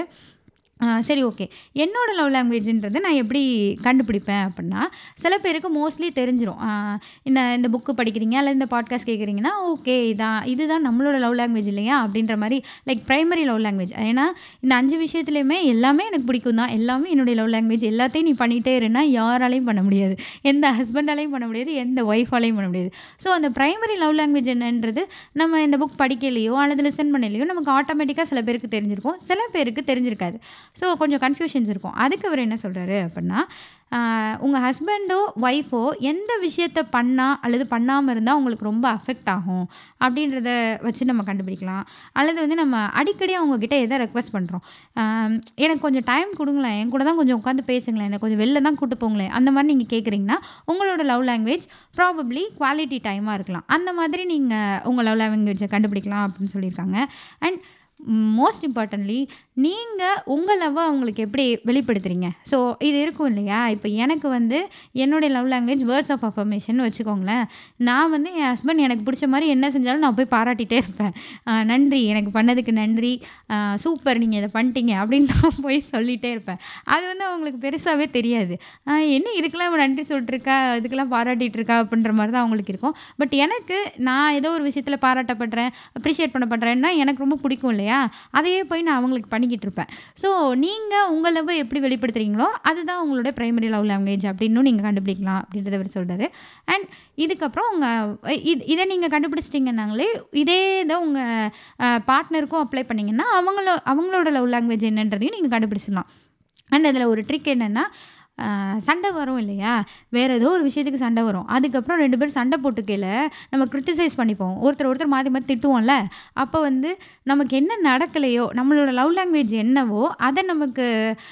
சரி ஓகே என்னோட லவ் லாங்குவேஜ்ன்றது நான் எப்படி கண்டுபிடிப்பேன் அப்படின்னா சில பேருக்கு மோஸ்ட்லி தெரிஞ்சிடும் இந்த இந்த புக்கு படிக்கிறீங்க அல்லது இந்த பாட்காஸ்ட் கேட்குறீங்கன்னா ஓகே இதான் இதுதான் நம்மளோட லவ் லாங்குவேஜ் இல்லையா அப்படின்ற மாதிரி லைக் ப்ரைமரி லவ் லாங்குவேஜ் ஏன்னா இந்த அஞ்சு விஷயத்துலையுமே எல்லாமே எனக்கு பிடிக்கும் தான் எல்லாமே என்னுடைய லவ் லாங்குவேஜ் எல்லாத்தையும் நீ பண்ணிகிட்டே இருன்னா யாராலையும் பண்ண முடியாது எந்த ஹஸ்பண்டாலையும் பண்ண முடியாது எந்த ஒய்ஃபாலையும் பண்ண முடியாது ஸோ அந்த ப்ரைமரி லவ் லாங்குவேஜ் என்னன்றது நம்ம இந்த புக் படிக்கலையோ அல்லது லிசன் பண்ணலையோ நமக்கு ஆட்டோமேட்டிக்காக சில பேருக்கு தெரிஞ்சிருக்கும் சில பேருக்கு தெரிஞ்சிருக்காது ஸோ கொஞ்சம் கன்ஃபியூஷன்ஸ் இருக்கும் அதுக்கு அவர் என்ன சொல்கிறாரு அப்படின்னா உங்கள் ஹஸ்பண்டோ ஒய்ஃபோ எந்த விஷயத்த பண்ணால் அல்லது பண்ணாமல் இருந்தால் உங்களுக்கு ரொம்ப அஃபெக்ட் ஆகும் அப்படின்றத வச்சு நம்ம கண்டுபிடிக்கலாம் அல்லது வந்து நம்ம அடிக்கடி அவங்கக்கிட்ட எதை ரெக்வஸ்ட் பண்ணுறோம் எனக்கு கொஞ்சம் டைம் கொடுங்களேன் என் கூட தான் கொஞ்சம் உட்காந்து பேசுங்களேன் எனக்கு கொஞ்சம் வெளில தான் கூட்டு போங்களேன் அந்த மாதிரி நீங்கள் கேட்குறீங்கன்னா உங்களோட லவ் லாங்குவேஜ் ப்ராபப்ளி குவாலிட்டி டைமாக இருக்கலாம் அந்த மாதிரி நீங்கள் உங்கள் லவ் லாங்குவேஜை கண்டுபிடிக்கலாம் அப்படின்னு சொல்லியிருக்காங்க அண்ட் மோஸ்ட் இம்பார்ட்டன்ட்லி நீங்கள் உங்கள் லவ்வை அவங்களுக்கு எப்படி வெளிப்படுத்துகிறீங்க ஸோ இது இருக்கும் இல்லையா இப்போ எனக்கு வந்து என்னுடைய love language words of affirmation வச்சுக்கோங்களேன் நான் வந்து என் ஹஸ்பண்ட் எனக்கு பிடிச்ச மாதிரி என்ன செஞ்சாலும் நான் போய் பாராட்டிகிட்டே இருப்பேன் நன்றி எனக்கு பண்ணதுக்கு நன்றி சூப்பர் நீங்கள் இதை பண்ணிட்டீங்க அப்படின்னு நான் போய் சொல்லிகிட்டே இருப்பேன் அது வந்து அவங்களுக்கு பெருசாகவே தெரியாது என்ன இதுக்கெல்லாம் நன்றி சொல்லிட்டுருக்கா இதுக்கெல்லாம் பாராட்டிகிட்டு இருக்கா அப்படின்ற மாதிரி தான் அவங்களுக்கு இருக்கும் பட் எனக்கு நான் ஏதோ ஒரு விஷயத்தில் பாராட்டப்படுறேன் அப்ரிஷியேட் பண்ணப்படுறேன்னா எனக்கு ரொம்ப பிடிக்கும் இல்லையா இல்லையா அதையே போய் நான் அவங்களுக்கு பண்ணிக்கிட்டு இருப்பேன் ஸோ நீங்கள் உங்கள் லவ் எப்படி வெளிப்படுத்துகிறீங்களோ அதுதான் உங்களோட ப்ரைமரி லவ் லாங்குவேஜ் அப்படின்னும் நீங்கள் கண்டுபிடிக்கலாம் அப்படின்றத அவர் சொல்கிறாரு அண்ட் இதுக்கப்புறம் உங்கள் இது இதை நீங்கள் கண்டுபிடிச்சிட்டிங்கன்னாங்களே இதே இதை உங்கள் பார்ட்னருக்கும் அப்ளை பண்ணிங்கன்னா அவங்கள அவங்களோட லவ் லாங்குவேஜ் என்னன்றதையும் நீங்கள் கண்டுபிடிச்சிடலாம் அண்ட் அதில் ஒரு ட்ரிக் என்னென்னா சண்டை வரும் இல்லையா வேறு ஏதோ ஒரு விஷயத்துக்கு சண்டை வரும் அதுக்கப்புறம் ரெண்டு பேரும் சண்டை போட்டுக்கையில் நம்ம க்ரிட்டிசைஸ் பண்ணிப்போம் ஒருத்தர் ஒருத்தர் மாற்றி மாற்றி திட்டுவோம்ல அப்போ வந்து நமக்கு என்ன நடக்கலையோ நம்மளோட லவ் லாங்குவேஜ் என்னவோ அதை நமக்கு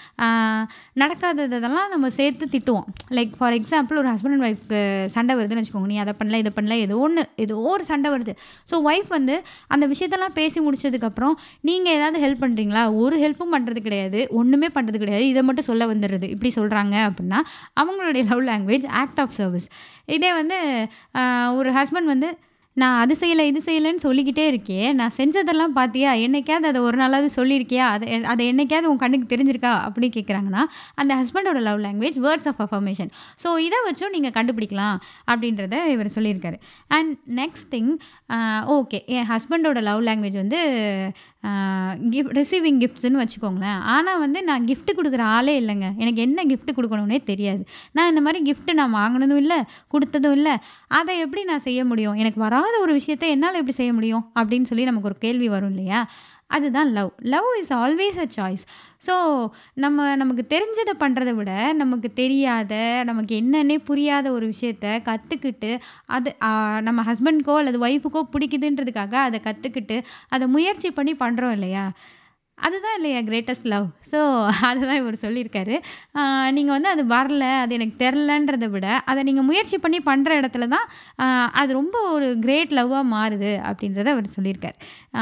நடக்காததெல்லாம் நம்ம சேர்த்து திட்டுவோம் லைக் ஃபார் எக்ஸாம்பிள் ஒரு ஹஸ்பண்ட் அண்ட் ஒய்ஃப்க்கு சண்டை வருதுன்னு வச்சுக்கோங்க நீ அதை பண்ணல இதை பண்ணல ஏதோ ஒன்று ஏதோ ஒரு சண்டை வருது ஸோ ஒய்ஃப் வந்து அந்த விஷயத்தெல்லாம் பேசி முடிச்சதுக்கப்புறம் நீங்கள் ஏதாவது ஹெல்ப் பண்ணுறீங்களா ஒரு ஹெல்ப்பும் பண்ணுறது கிடையாது ஒன்றுமே பண்ணுறது கிடையாது இதை மட்டும் சொல்ல வந்துடுறது இப்படி சொல்கிறாங்க அப்படின்னா அவங்களுடைய love language act of service இதே வந்து ஒரு ஹஸ்பண்ட் வந்து நான் அது செய்யலை இது செய்யலைன்னு சொல்லிக்கிட்டே இருக்கேன் நான் செஞ்சதெல்லாம் பார்த்தியா என்னைக்காவது அதை ஒரு நாளாவது சொல்லியிருக்கியா அதை அதை என்னைக்காவது உன் கண்ணுக்கு தெரிஞ்சிருக்கா அப்படி கேட்குறாங்கன்னா அந்த ஹஸ்பண்டோட love language words of affirmation so இதை வச்சும் நீங்கள் கண்டுபிடிக்கலாம் அப்படின்றத இவர் சொல்லியிருக்காரு அண்ட் நெக்ஸ்ட் திங் ஓகே என் ஹஸ்பண்டோட லவ் லாங்குவேஜ் வந்து கிஃப்ட் ரிசீவிங் கிஃப்ட்ஸ்னு வச்சுக்கோங்களேன் ஆனால் வந்து நான் கிஃப்ட் கொடுக்குற ஆளே இல்லைங்க எனக்கு என்ன கிஃப்ட் கொடுக்கணும்னே தெரியாது நான் இந்த மாதிரி கிஃப்ட்டு நான் வாங்கினதும் இல்லை கொடுத்ததும் இல்லை அதை எப்படி நான் செய்ய முடியும் எனக்கு வராத முடியாத ஒரு விஷயத்த என்னால் எப்படி செய்ய முடியும் அப்படின்னு சொல்லி நமக்கு ஒரு கேள்வி வரும் இல்லையா அதுதான் love love is always a choice so நம்ம நமக்கு தெரிஞ்சதை பண்ணுறத விட நமக்கு தெரியாத நமக்கு என்னன்னே புரியாத ஒரு விஷயத்த கற்றுக்கிட்டு அது ஆ, நம்ம ஹஸ்பண்ட்க்கோ அல்லது ஒய்ஃபுக்கோ பிடிக்குதுன்றதுக்காக அதை கற்றுக்கிட்டு அதை முயற்சி பண்ணி பண்ணுறோம் இல்லையா அதுதான் இல்லையா கிரேட்டஸ்ட் லவ் ஸோ அதுதான் இவர் சொல்லியிருக்காரு நீங்கள் வந்து அது வரல அது எனக்கு தெரிலன்றதை விட அதை நீங்கள் முயற்சி பண்ணி பண்ணுற இடத்துல தான் ஆஹ், அது ரொம்ப ஒரு கிரேட் லவ்வாக மாறுது அப்படின்றத அவர் சொல்லியிருக்கார்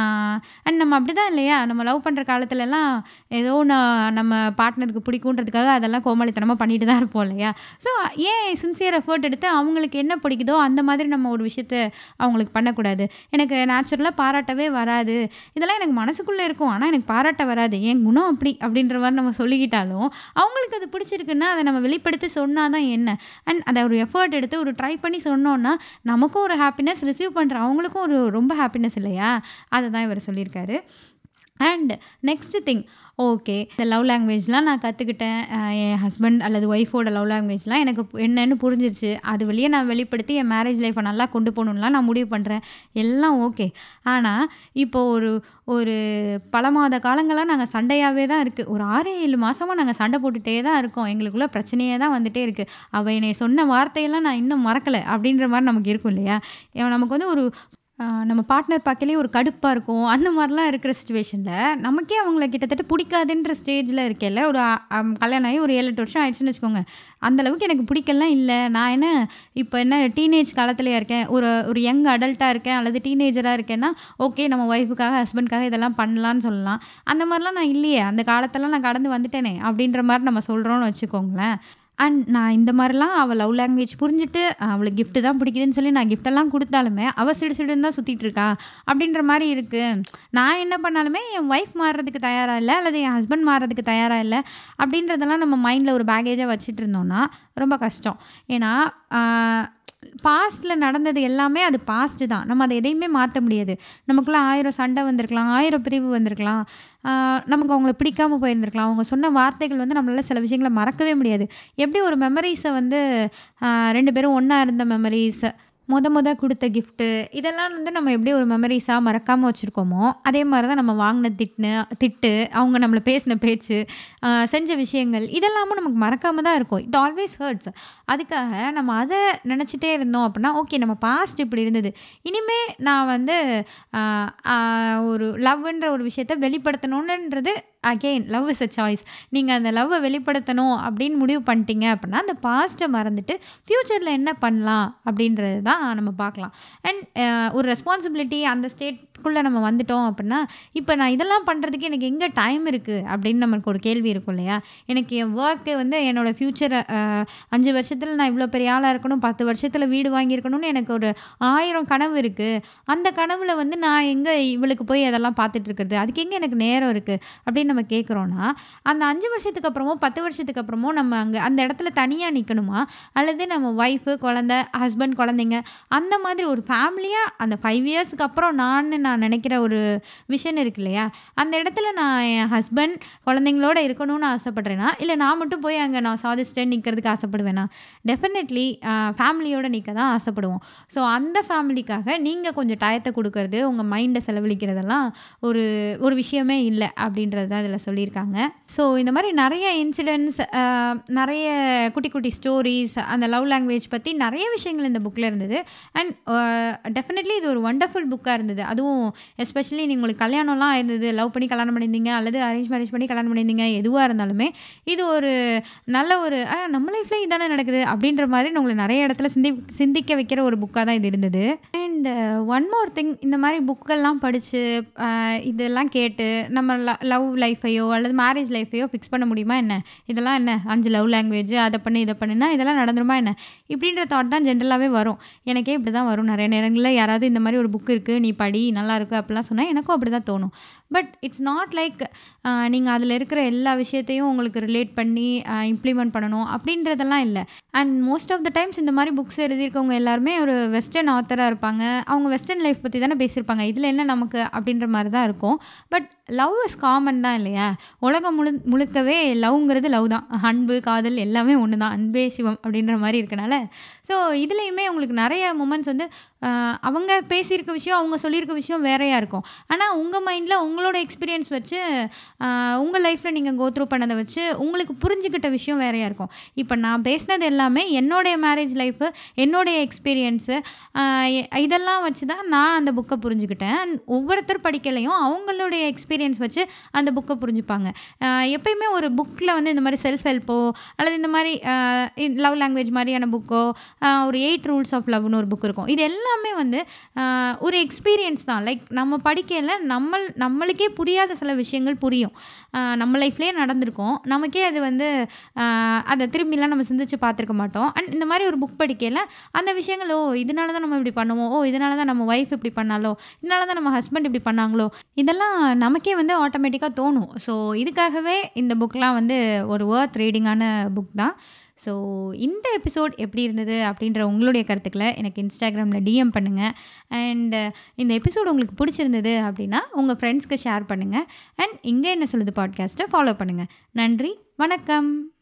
அண்ட் நம்ம அப்படி தான் இல்லையா நம்ம லவ் பண்ணுற காலத்துலலாம் ஏதோ நான் நம்ம பார்ட்னருக்கு பிடிக்குன்றதுக்காக அதெல்லாம் கோமாளித்தனமாக பண்ணிட்டு தான் இருப்போம் இல்லையா ஸோ ஏன் சின்சியர் எஃபர்ட் எடுத்து அவங்களுக்கு என்ன பிடிக்குதோ அந்த மாதிரி நம்ம ஒரு விஷயத்த அவங்களுக்கு பண்ணக்கூடாது எனக்கு நேச்சுரலாக பாராட்டவே வராது இதெல்லாம் எனக்கு மனசுக்குள்ளே இருக்கும் ஆனால் எனக்கு பாராட்ட வராது என் குணம் அப்படி அப்படின்ற மாதிரி நம்ம சொல்லிக்கிட்டாலும் அவங்களுக்கு அது பிடிச்சிருக்குன்னா அதை நம்ம வெளிப்படுத்தி சொன்னால் தான் என்ன அண்ட் அதை ஒரு எஃபர்ட் எடுத்து ஒரு ட்ரை பண்ணி சொன்னோன்னா நமக்கும் ஒரு ஹாப்பினஸ் ரிசீவ் பண்ணுற அவங்களுக்கும் ஒரு ரொம்ப ஹாப்பினஸ் இல்லையா அதை தான் இவர் சொல்லியிருக்காரு அண்ட் நெக்ஸ்ட் திங் ஓகே இந்த லவ் லாங்குவேஜ்லாம் நான் கற்றுக்கிட்டேன் என் ஹஸ்பண்ட் அல்லது ஒய்ஃபோட லவ் லாங்குவேஜ்லாம் எனக்கு பு- என்னன்னு புரிஞ்சிருச்சு அது வெளியே நான் வெளிப்படுத்தி என் மேரேஜ் லைஃப்பை நல்லா கொண்டு போகணுன்னுலாம் நான் முடிவு பண்ணுறேன் எல்லாம் ஓகே ஆனால் இப்போ ஒரு ஒரு பல மாத காலங்களாக நாங்கள் சண்டையாகவே தான் இருக்குது ஒரு ஆறு ஏழு மாதமாக நாங்கள் சண்டை போட்டுகிட்டே தான் இருக்கோம் எங்களுக்குள்ள பிரச்சனையே தான் வந்துட்டே இருக்குது அவள் என்னை சொன்ன வார்த்தையெல்லாம் நான் இன்னும் மறக்கலை அப்படின்ற மாதிரி நமக்கு இருக்கும் இல்லையா ஏன் நமக்கு வந்து ஒரு ஆஹ் நம்ம பார்ட்னர் பார்க்கலே ஒரு கடுப்பாக இருக்கும் அந்த மாதிரிலாம் இருக்கிற சுச்சுவேஷனில் நமக்கே அவங்கள கிட்டத்தட்ட பிடிக்காதுன்ற ஸ்டேஜில் இருக்கேல்ல ஒரு ஆ- ஆம், கல்யாணம் ஆகி ஒரு ஏழு எட்டு வருஷம் ஆயிடுச்சுன்னு வச்சுக்கோங்க அந்த அளவுக்கு எனக்கு பிடிக்கலாம் இல்லை நான் என்ன இப்போ என்ன டீனேஜ் காலத்துலையா இருக்கேன் ஒரு ஒரு யங் அடல்ட்டாக இருக்கேன் அல்லது டீனேஜராக இருக்கேன்னா ஓகே நம்ம ஒய்ஃபுக்காக ஹஸ்பண்ட்காக இதெல்லாம் பண்ணலான்னு சொல்லலாம் அந்த மாதிரிலாம் நான் இல்லையே அந்த காலத்தெல்லாம் நான் கடந்து வந்துட்டேனே அப்படின்ற மாதிரி நம்ம சொல்கிறோன்னு வச்சுக்கோங்களேன் அண்ட் நான் இந்த மாதிரிலாம் அவள் லவ் லாங்குவேஜ் புரிஞ்சுட்டு அவளுக்கு gift தான் பிடிக்குதுன்னு சொல்லி நான் கிஃப்டெல்லாம் கொடுத்தாலுமே அவள் சிடு சிடுன்னு தான் சுற்றிட்டு இருக்கா அப்படின்ற மாதிரி இருக்குது நான் என்ன பண்ணாலுமே என் ஒய்ஃப் மாறுறதுக்கு தயாராக இல்லை அல்லது என் ஹஸ்பண்ட் மாறுறதுக்கு தயாராக இல்லை அப்படின்றதெல்லாம் நம்ம மைண்டில் ஒரு பேகேஜாக வச்சுட்டு இருந்தோம்னா ரொம்ப கஷ்டம் ஏன்னா பாஸ்ட்டில் நடந்தது எல்லாமே அது பாஸ்ட்டு தான் நம்ம அதை எதையுமே மாற்ற முடியாது நமக்குள்ளே ஆயிரம் சண்டை வந்திருக்கலாம் ஆயிரம் பிரிவு வந்திருக்கலாம் ஆஹ் நமக்கு அவங்கள பிடிக்காம போயிருந்திருக்கலாம் அவங்க சொன்ன வார்த்தைகள் வந்து நம்மளால சில விஷயங்களை மறக்கவே முடியாது எப்படி ஒரு மெமரிஸை வந்து ஆஹ் ரெண்டு பேரும் ஒன்றா இருந்த மெமரிஸ் முத முத கொடுத்த கிஃப்ட்டு இதெல்லாம் வந்து நம்ம எப்படி ஒரு மெமரிஸாக மறக்காமல் வச்சுருக்கோமோ அதே மாதிரி தான் நம்ம வாங்கின திட்டுனு திட்டு அவங்க நம்மளை பேசின பேச்சு ஆஹ் செஞ்ச விஷயங்கள் இதெல்லாமும் நமக்கு மறக்காம தான் இருக்கும் இட் ஆல்வேஸ் ஹர்ட்ஸ் அதுக்காக நம்ம அதை நினச்சிட்டே இருந்தோம் அப்படின்னா ஓகே நம்ம பாஸ்ட் இப்படி இருந்தது இனிமே நான் வந்து ஆஹ் ஆஹ் ஒரு லவ்ன்ற ஒரு விஷயத்த வெளிப்படுத்தணுன்றது again love is a choice நீங்கள் அந்த லவ்வை வெளிப்படுத்தணும் அப்படின்னு முடிவு பண்ணிட்டீங்க அப்படின்னா அந்த பாஸ்ட்டை மறந்துட்டு ஃப்யூச்சரில் என்ன பண்ணலாம் அப்படின்றது தான் நம்ம பார்க்கலாம் அண்ட் ஒரு ரெஸ்பான்சிபிலிட்டி அந்த ஸ்டேட்குள்ளே நம்ம வந்துட்டோம் அப்படின்னா இப்போ நான் இதெல்லாம் பண்ணுறதுக்கு எனக்கு எங்கே டைம் இருக்குது அப்படின்னு நமக்கு ஒரு கேள்வி இருக்கும் இல்லையா எனக்கு என் ஒர்க்கு வந்து என்னோடய ஃப்யூச்சரை அஞ்சு வருஷத்தில் நான் இவ்வளோ பெரிய ஆளாக இருக்கணும் பத்து வருஷத்தில் வீடு வாங்கியிருக்கணும்னு எனக்கு ஒரு ஆயிரம் கனவு இருக்குது அந்த கனவில் வந்து நான் எங்கே இவளுக்கு போய் அதெல்லாம் பார்த்துட்டு இருக்கிறது அதுக்கு எங்கே எனக்கு நேரம் இருக்குது அப்படின்னு நம்ம கேட்குறோன்னா அந்த அஞ்சு வருஷத்துக்கு அப்புறமோ பத்து வருஷத்துக்கு அப்புறமோ நம்ம அங்கே அந்த இடத்துல தனியாக நிற்கணுமா அல்லது நம்ம ஒய்ஃபு குழந்த ஹஸ்பண்ட் குழந்தைங்க அந்த மாதிரி ஒரு ஃபேமிலியாக அந்த ஃபைவ் இயர்ஸ்க்கு அப்புறம் நான் நான் நினைக்கிற ஒரு விஷன் இருக்கு இல்லையா அந்த இடத்துல நான் என் ஹஸ்பண்ட் குழந்தைங்களோட இருக்கணும்னு ஆசைப்பட்றேனா இல்லை நான் மட்டும் போய் அங்கே நான் சாதிச்சிட்டேன் நிற்கிறதுக்கு ஆசைப்படுவேனா டெஃபினெட்லி ஃபேமிலியோட நிற்க தான் ஆசைப்படுவோம் ஸோ அந்த ஃபேமிலிக்காக நீங்கள் கொஞ்சம் டயத்தை கொடுக்கறது உங்கள் மைண்டை செலவழிக்கிறதெல்லாம் ஒரு ஒரு விஷயமே இல்லை அப்படின்றது தான் இதில் சொல்லியிருக்காங்க ஸோ இந்த மாதிரி நிறைய இன்சிடென்ட்ஸ் நிறைய குட்டி குட்டி ஸ்டோரிஸ் அந்த லவ் லாங்குவேஜ் பற்றி நிறைய விஷயங்கள் இந்த புக்கில் இருந்தது அண்ட் டெஃபினெட்லி இது ஒரு ஒண்டர்ஃபுல் புக்காக இருந்தது அதுவும் எஸ்பெஷலி நீங்கள் உங்களுக்கு கல்யாணம்லாம் இருந்தது லவ் பண்ணி கல்யாணம் பண்ணியிருந்தீங்க அல்லது அரேஞ்ச் மேரேஜ் பண்ணி கல்யாணம் பண்ணியிருந்தீங்க எதுவாக இருந்தாலுமே இது ஒரு நல்ல ஒரு "ஆ, நம்ம லைஃப்ல இதானே நடக்குது அப்படின்ற மாதிரி உங்களை நிறைய இடத்துல சிந்தி சிந்திக்க வைக்கிற ஒரு புக்காக தான் இது இருந்தது அண்ட் ஒன் மோர் திங் இந்த மாதிரி புக்கெல்லாம் படித்து இதெல்லாம் கேட்டு நம்ம லவ் லைஃப்பையோ அல்லது மேரேஜ் லைஃப்பையோ ஃபிக்ஸ் பண்ண முடியுமா என்ன இதெல்லாம் என்ன அஞ்சு லவ் லாங்குவேஜ் அதை பண்ணி இதை பண்ணுனா இதெல்லாம் நடந்துருமா என்ன இப்படின்ற தாட் தான் ஜென்ரலாகவே வரும் எனக்கே இப்படி தான் வரும் நிறைய நேரங்களில் யாராவது இந்த மாதிரி ஒரு புக் இருக்குது நீ படி நல்லா இருக்கு அப்படிலாம் சொன்னால் எனக்கும் அப்படி தான் தோணும் பட் இட்ஸ் நாட் லைக் நீங்கள் அதில் இருக்கிற எல்லா விஷயத்தையும் உங்களுக்கு ரிலேட் பண்ணி இம்ப்ளிமெண்ட் பண்ணணும் அப்படின்றதெல்லாம் இல்லை and most of the times இந்த மாதிரி புக்ஸ் எழுதியிருக்கவங்க எல்லாருமே ஒரு வெஸ்டர்ன் ஆத்தராக இருப்பாங்க அவங்க வெஸ்டர்ன் லைஃப் பற்றி தானே பேசியிருப்பாங்க இதில் என்ன நமக்கு அப்படின்ற மாதிரி தான் இருக்கும் பட் லவ் இஸ் காமன் தான் இல்லையா உலகம் முழு முழுக்கவே லவ்ங்கிறது லவ் தான் அன்பு காதல் எல்லாமே ஒன்று தான் அன்பே சிவம் அப்படின்ற மாதிரி இருக்கனால ஸோ இதுலேயுமே உங்களுக்கு நிறைய மூமெண்ட்ஸ் வந்து அவங்க பேசியிருக்க விஷயம் அவங்க சொல்லியிருக்க விஷயம் வேறையாக இருக்கும் ஆனால் உங்கள் மைண்டில் உங்களோட எக்ஸ்பீரியன்ஸ் வச்சு உங்கள் லைஃப்பில் நீங்கள் கோத்ரூ பண்ணதை வச்சு உங்களுக்கு புரிஞ்சுக்கிட்ட விஷயம் வேறையாக இருக்கும் இப்போ நான் பேசினது எல்லாமே என்னுடைய மேரேஜ் லைஃபு என்னுடைய எக்ஸ்பீரியன்ஸு இதெல்லாம் வச்சு தான் நான் அந்த புக்கை புரிஞ்சுக்கிட்டேன் And ஒவ்வொருத்தர் படிக்கலையும் அவங்களுடைய எக்ஸ்பீரியன்ஸ் வச்சு அந்த புக்கை புரிஞ்சுப்பாங்க ஆஹ் எப்பயுமே ஒரு புக்கில் வந்து இந்த மாதிரி செல்ஃப் ஹெல்ப்போ அல்லது இந்த மாதிரி லவ் லாங்குவேஜ் மாதிரியான புக்கோ ஒரு எயிட் ரூல்ஸ் ஆஃப் லவ்னு ஒரு புக் இருக்கும் இது எல்லாமே வந்து ஆஹ் ஒரு எக்ஸ்பீரியன்ஸ் தான் லைக் நம்ம படிக்கையில் நம்ம நம்மளுக்கே புரியாத சில விஷயங்கள் புரியும் ஆஹ் நம்ம லைஃப்லேயே நடந்திருக்கும் நமக்கே அது வந்து ஆஹ் அதை திரும்பிலாம் நம்ம சிந்திச்சு பார்த்துருக்க மாட்டோம் அண்ட் இந்த மாதிரி ஒரு புக் படிக்கையில் அந்த விஷயங்கள் ஓ இதனால தான் நம்ம இப்படி பண்ணுவோம் ஓ இதனால தான் நம்ம ஒய்ஃப் இப்படி பண்ணாலோ இதனால தான் நம்ம ஹஸ்பண்ட் இப்படி பண்ணாங்களோ இதெல்லாம் நமக்கே வந்து ஆட்டோமேட்டிக்காக தோணும் ஸோ இதுக்காகவே இந்த புக்லாம் வந்து ஒரு ஒர்த் ரீடிங்கான புக் தான் ஸோ இந்த எபிசோட் எப்படி இருந்தது அப்படின்ற உங்களுடைய கருத்துக்களை எனக்கு இன்ஸ்டாகிராமில் டிஎம் பண்ணுங்கள் அண்ட் இந்த எபிசோட் உங்களுக்கு பிடிச்சிருந்தது அப்படின்னா உங்கள் ஃப்ரெண்ட்ஸ்க்கு ஷேர் பண்ணுங்கள் அண்ட் இங்கே என்ன சொல்லுது பாட்காஸ்ட்டை ஃபாலோ பண்ணுங்கள் நன்றி வணக்கம்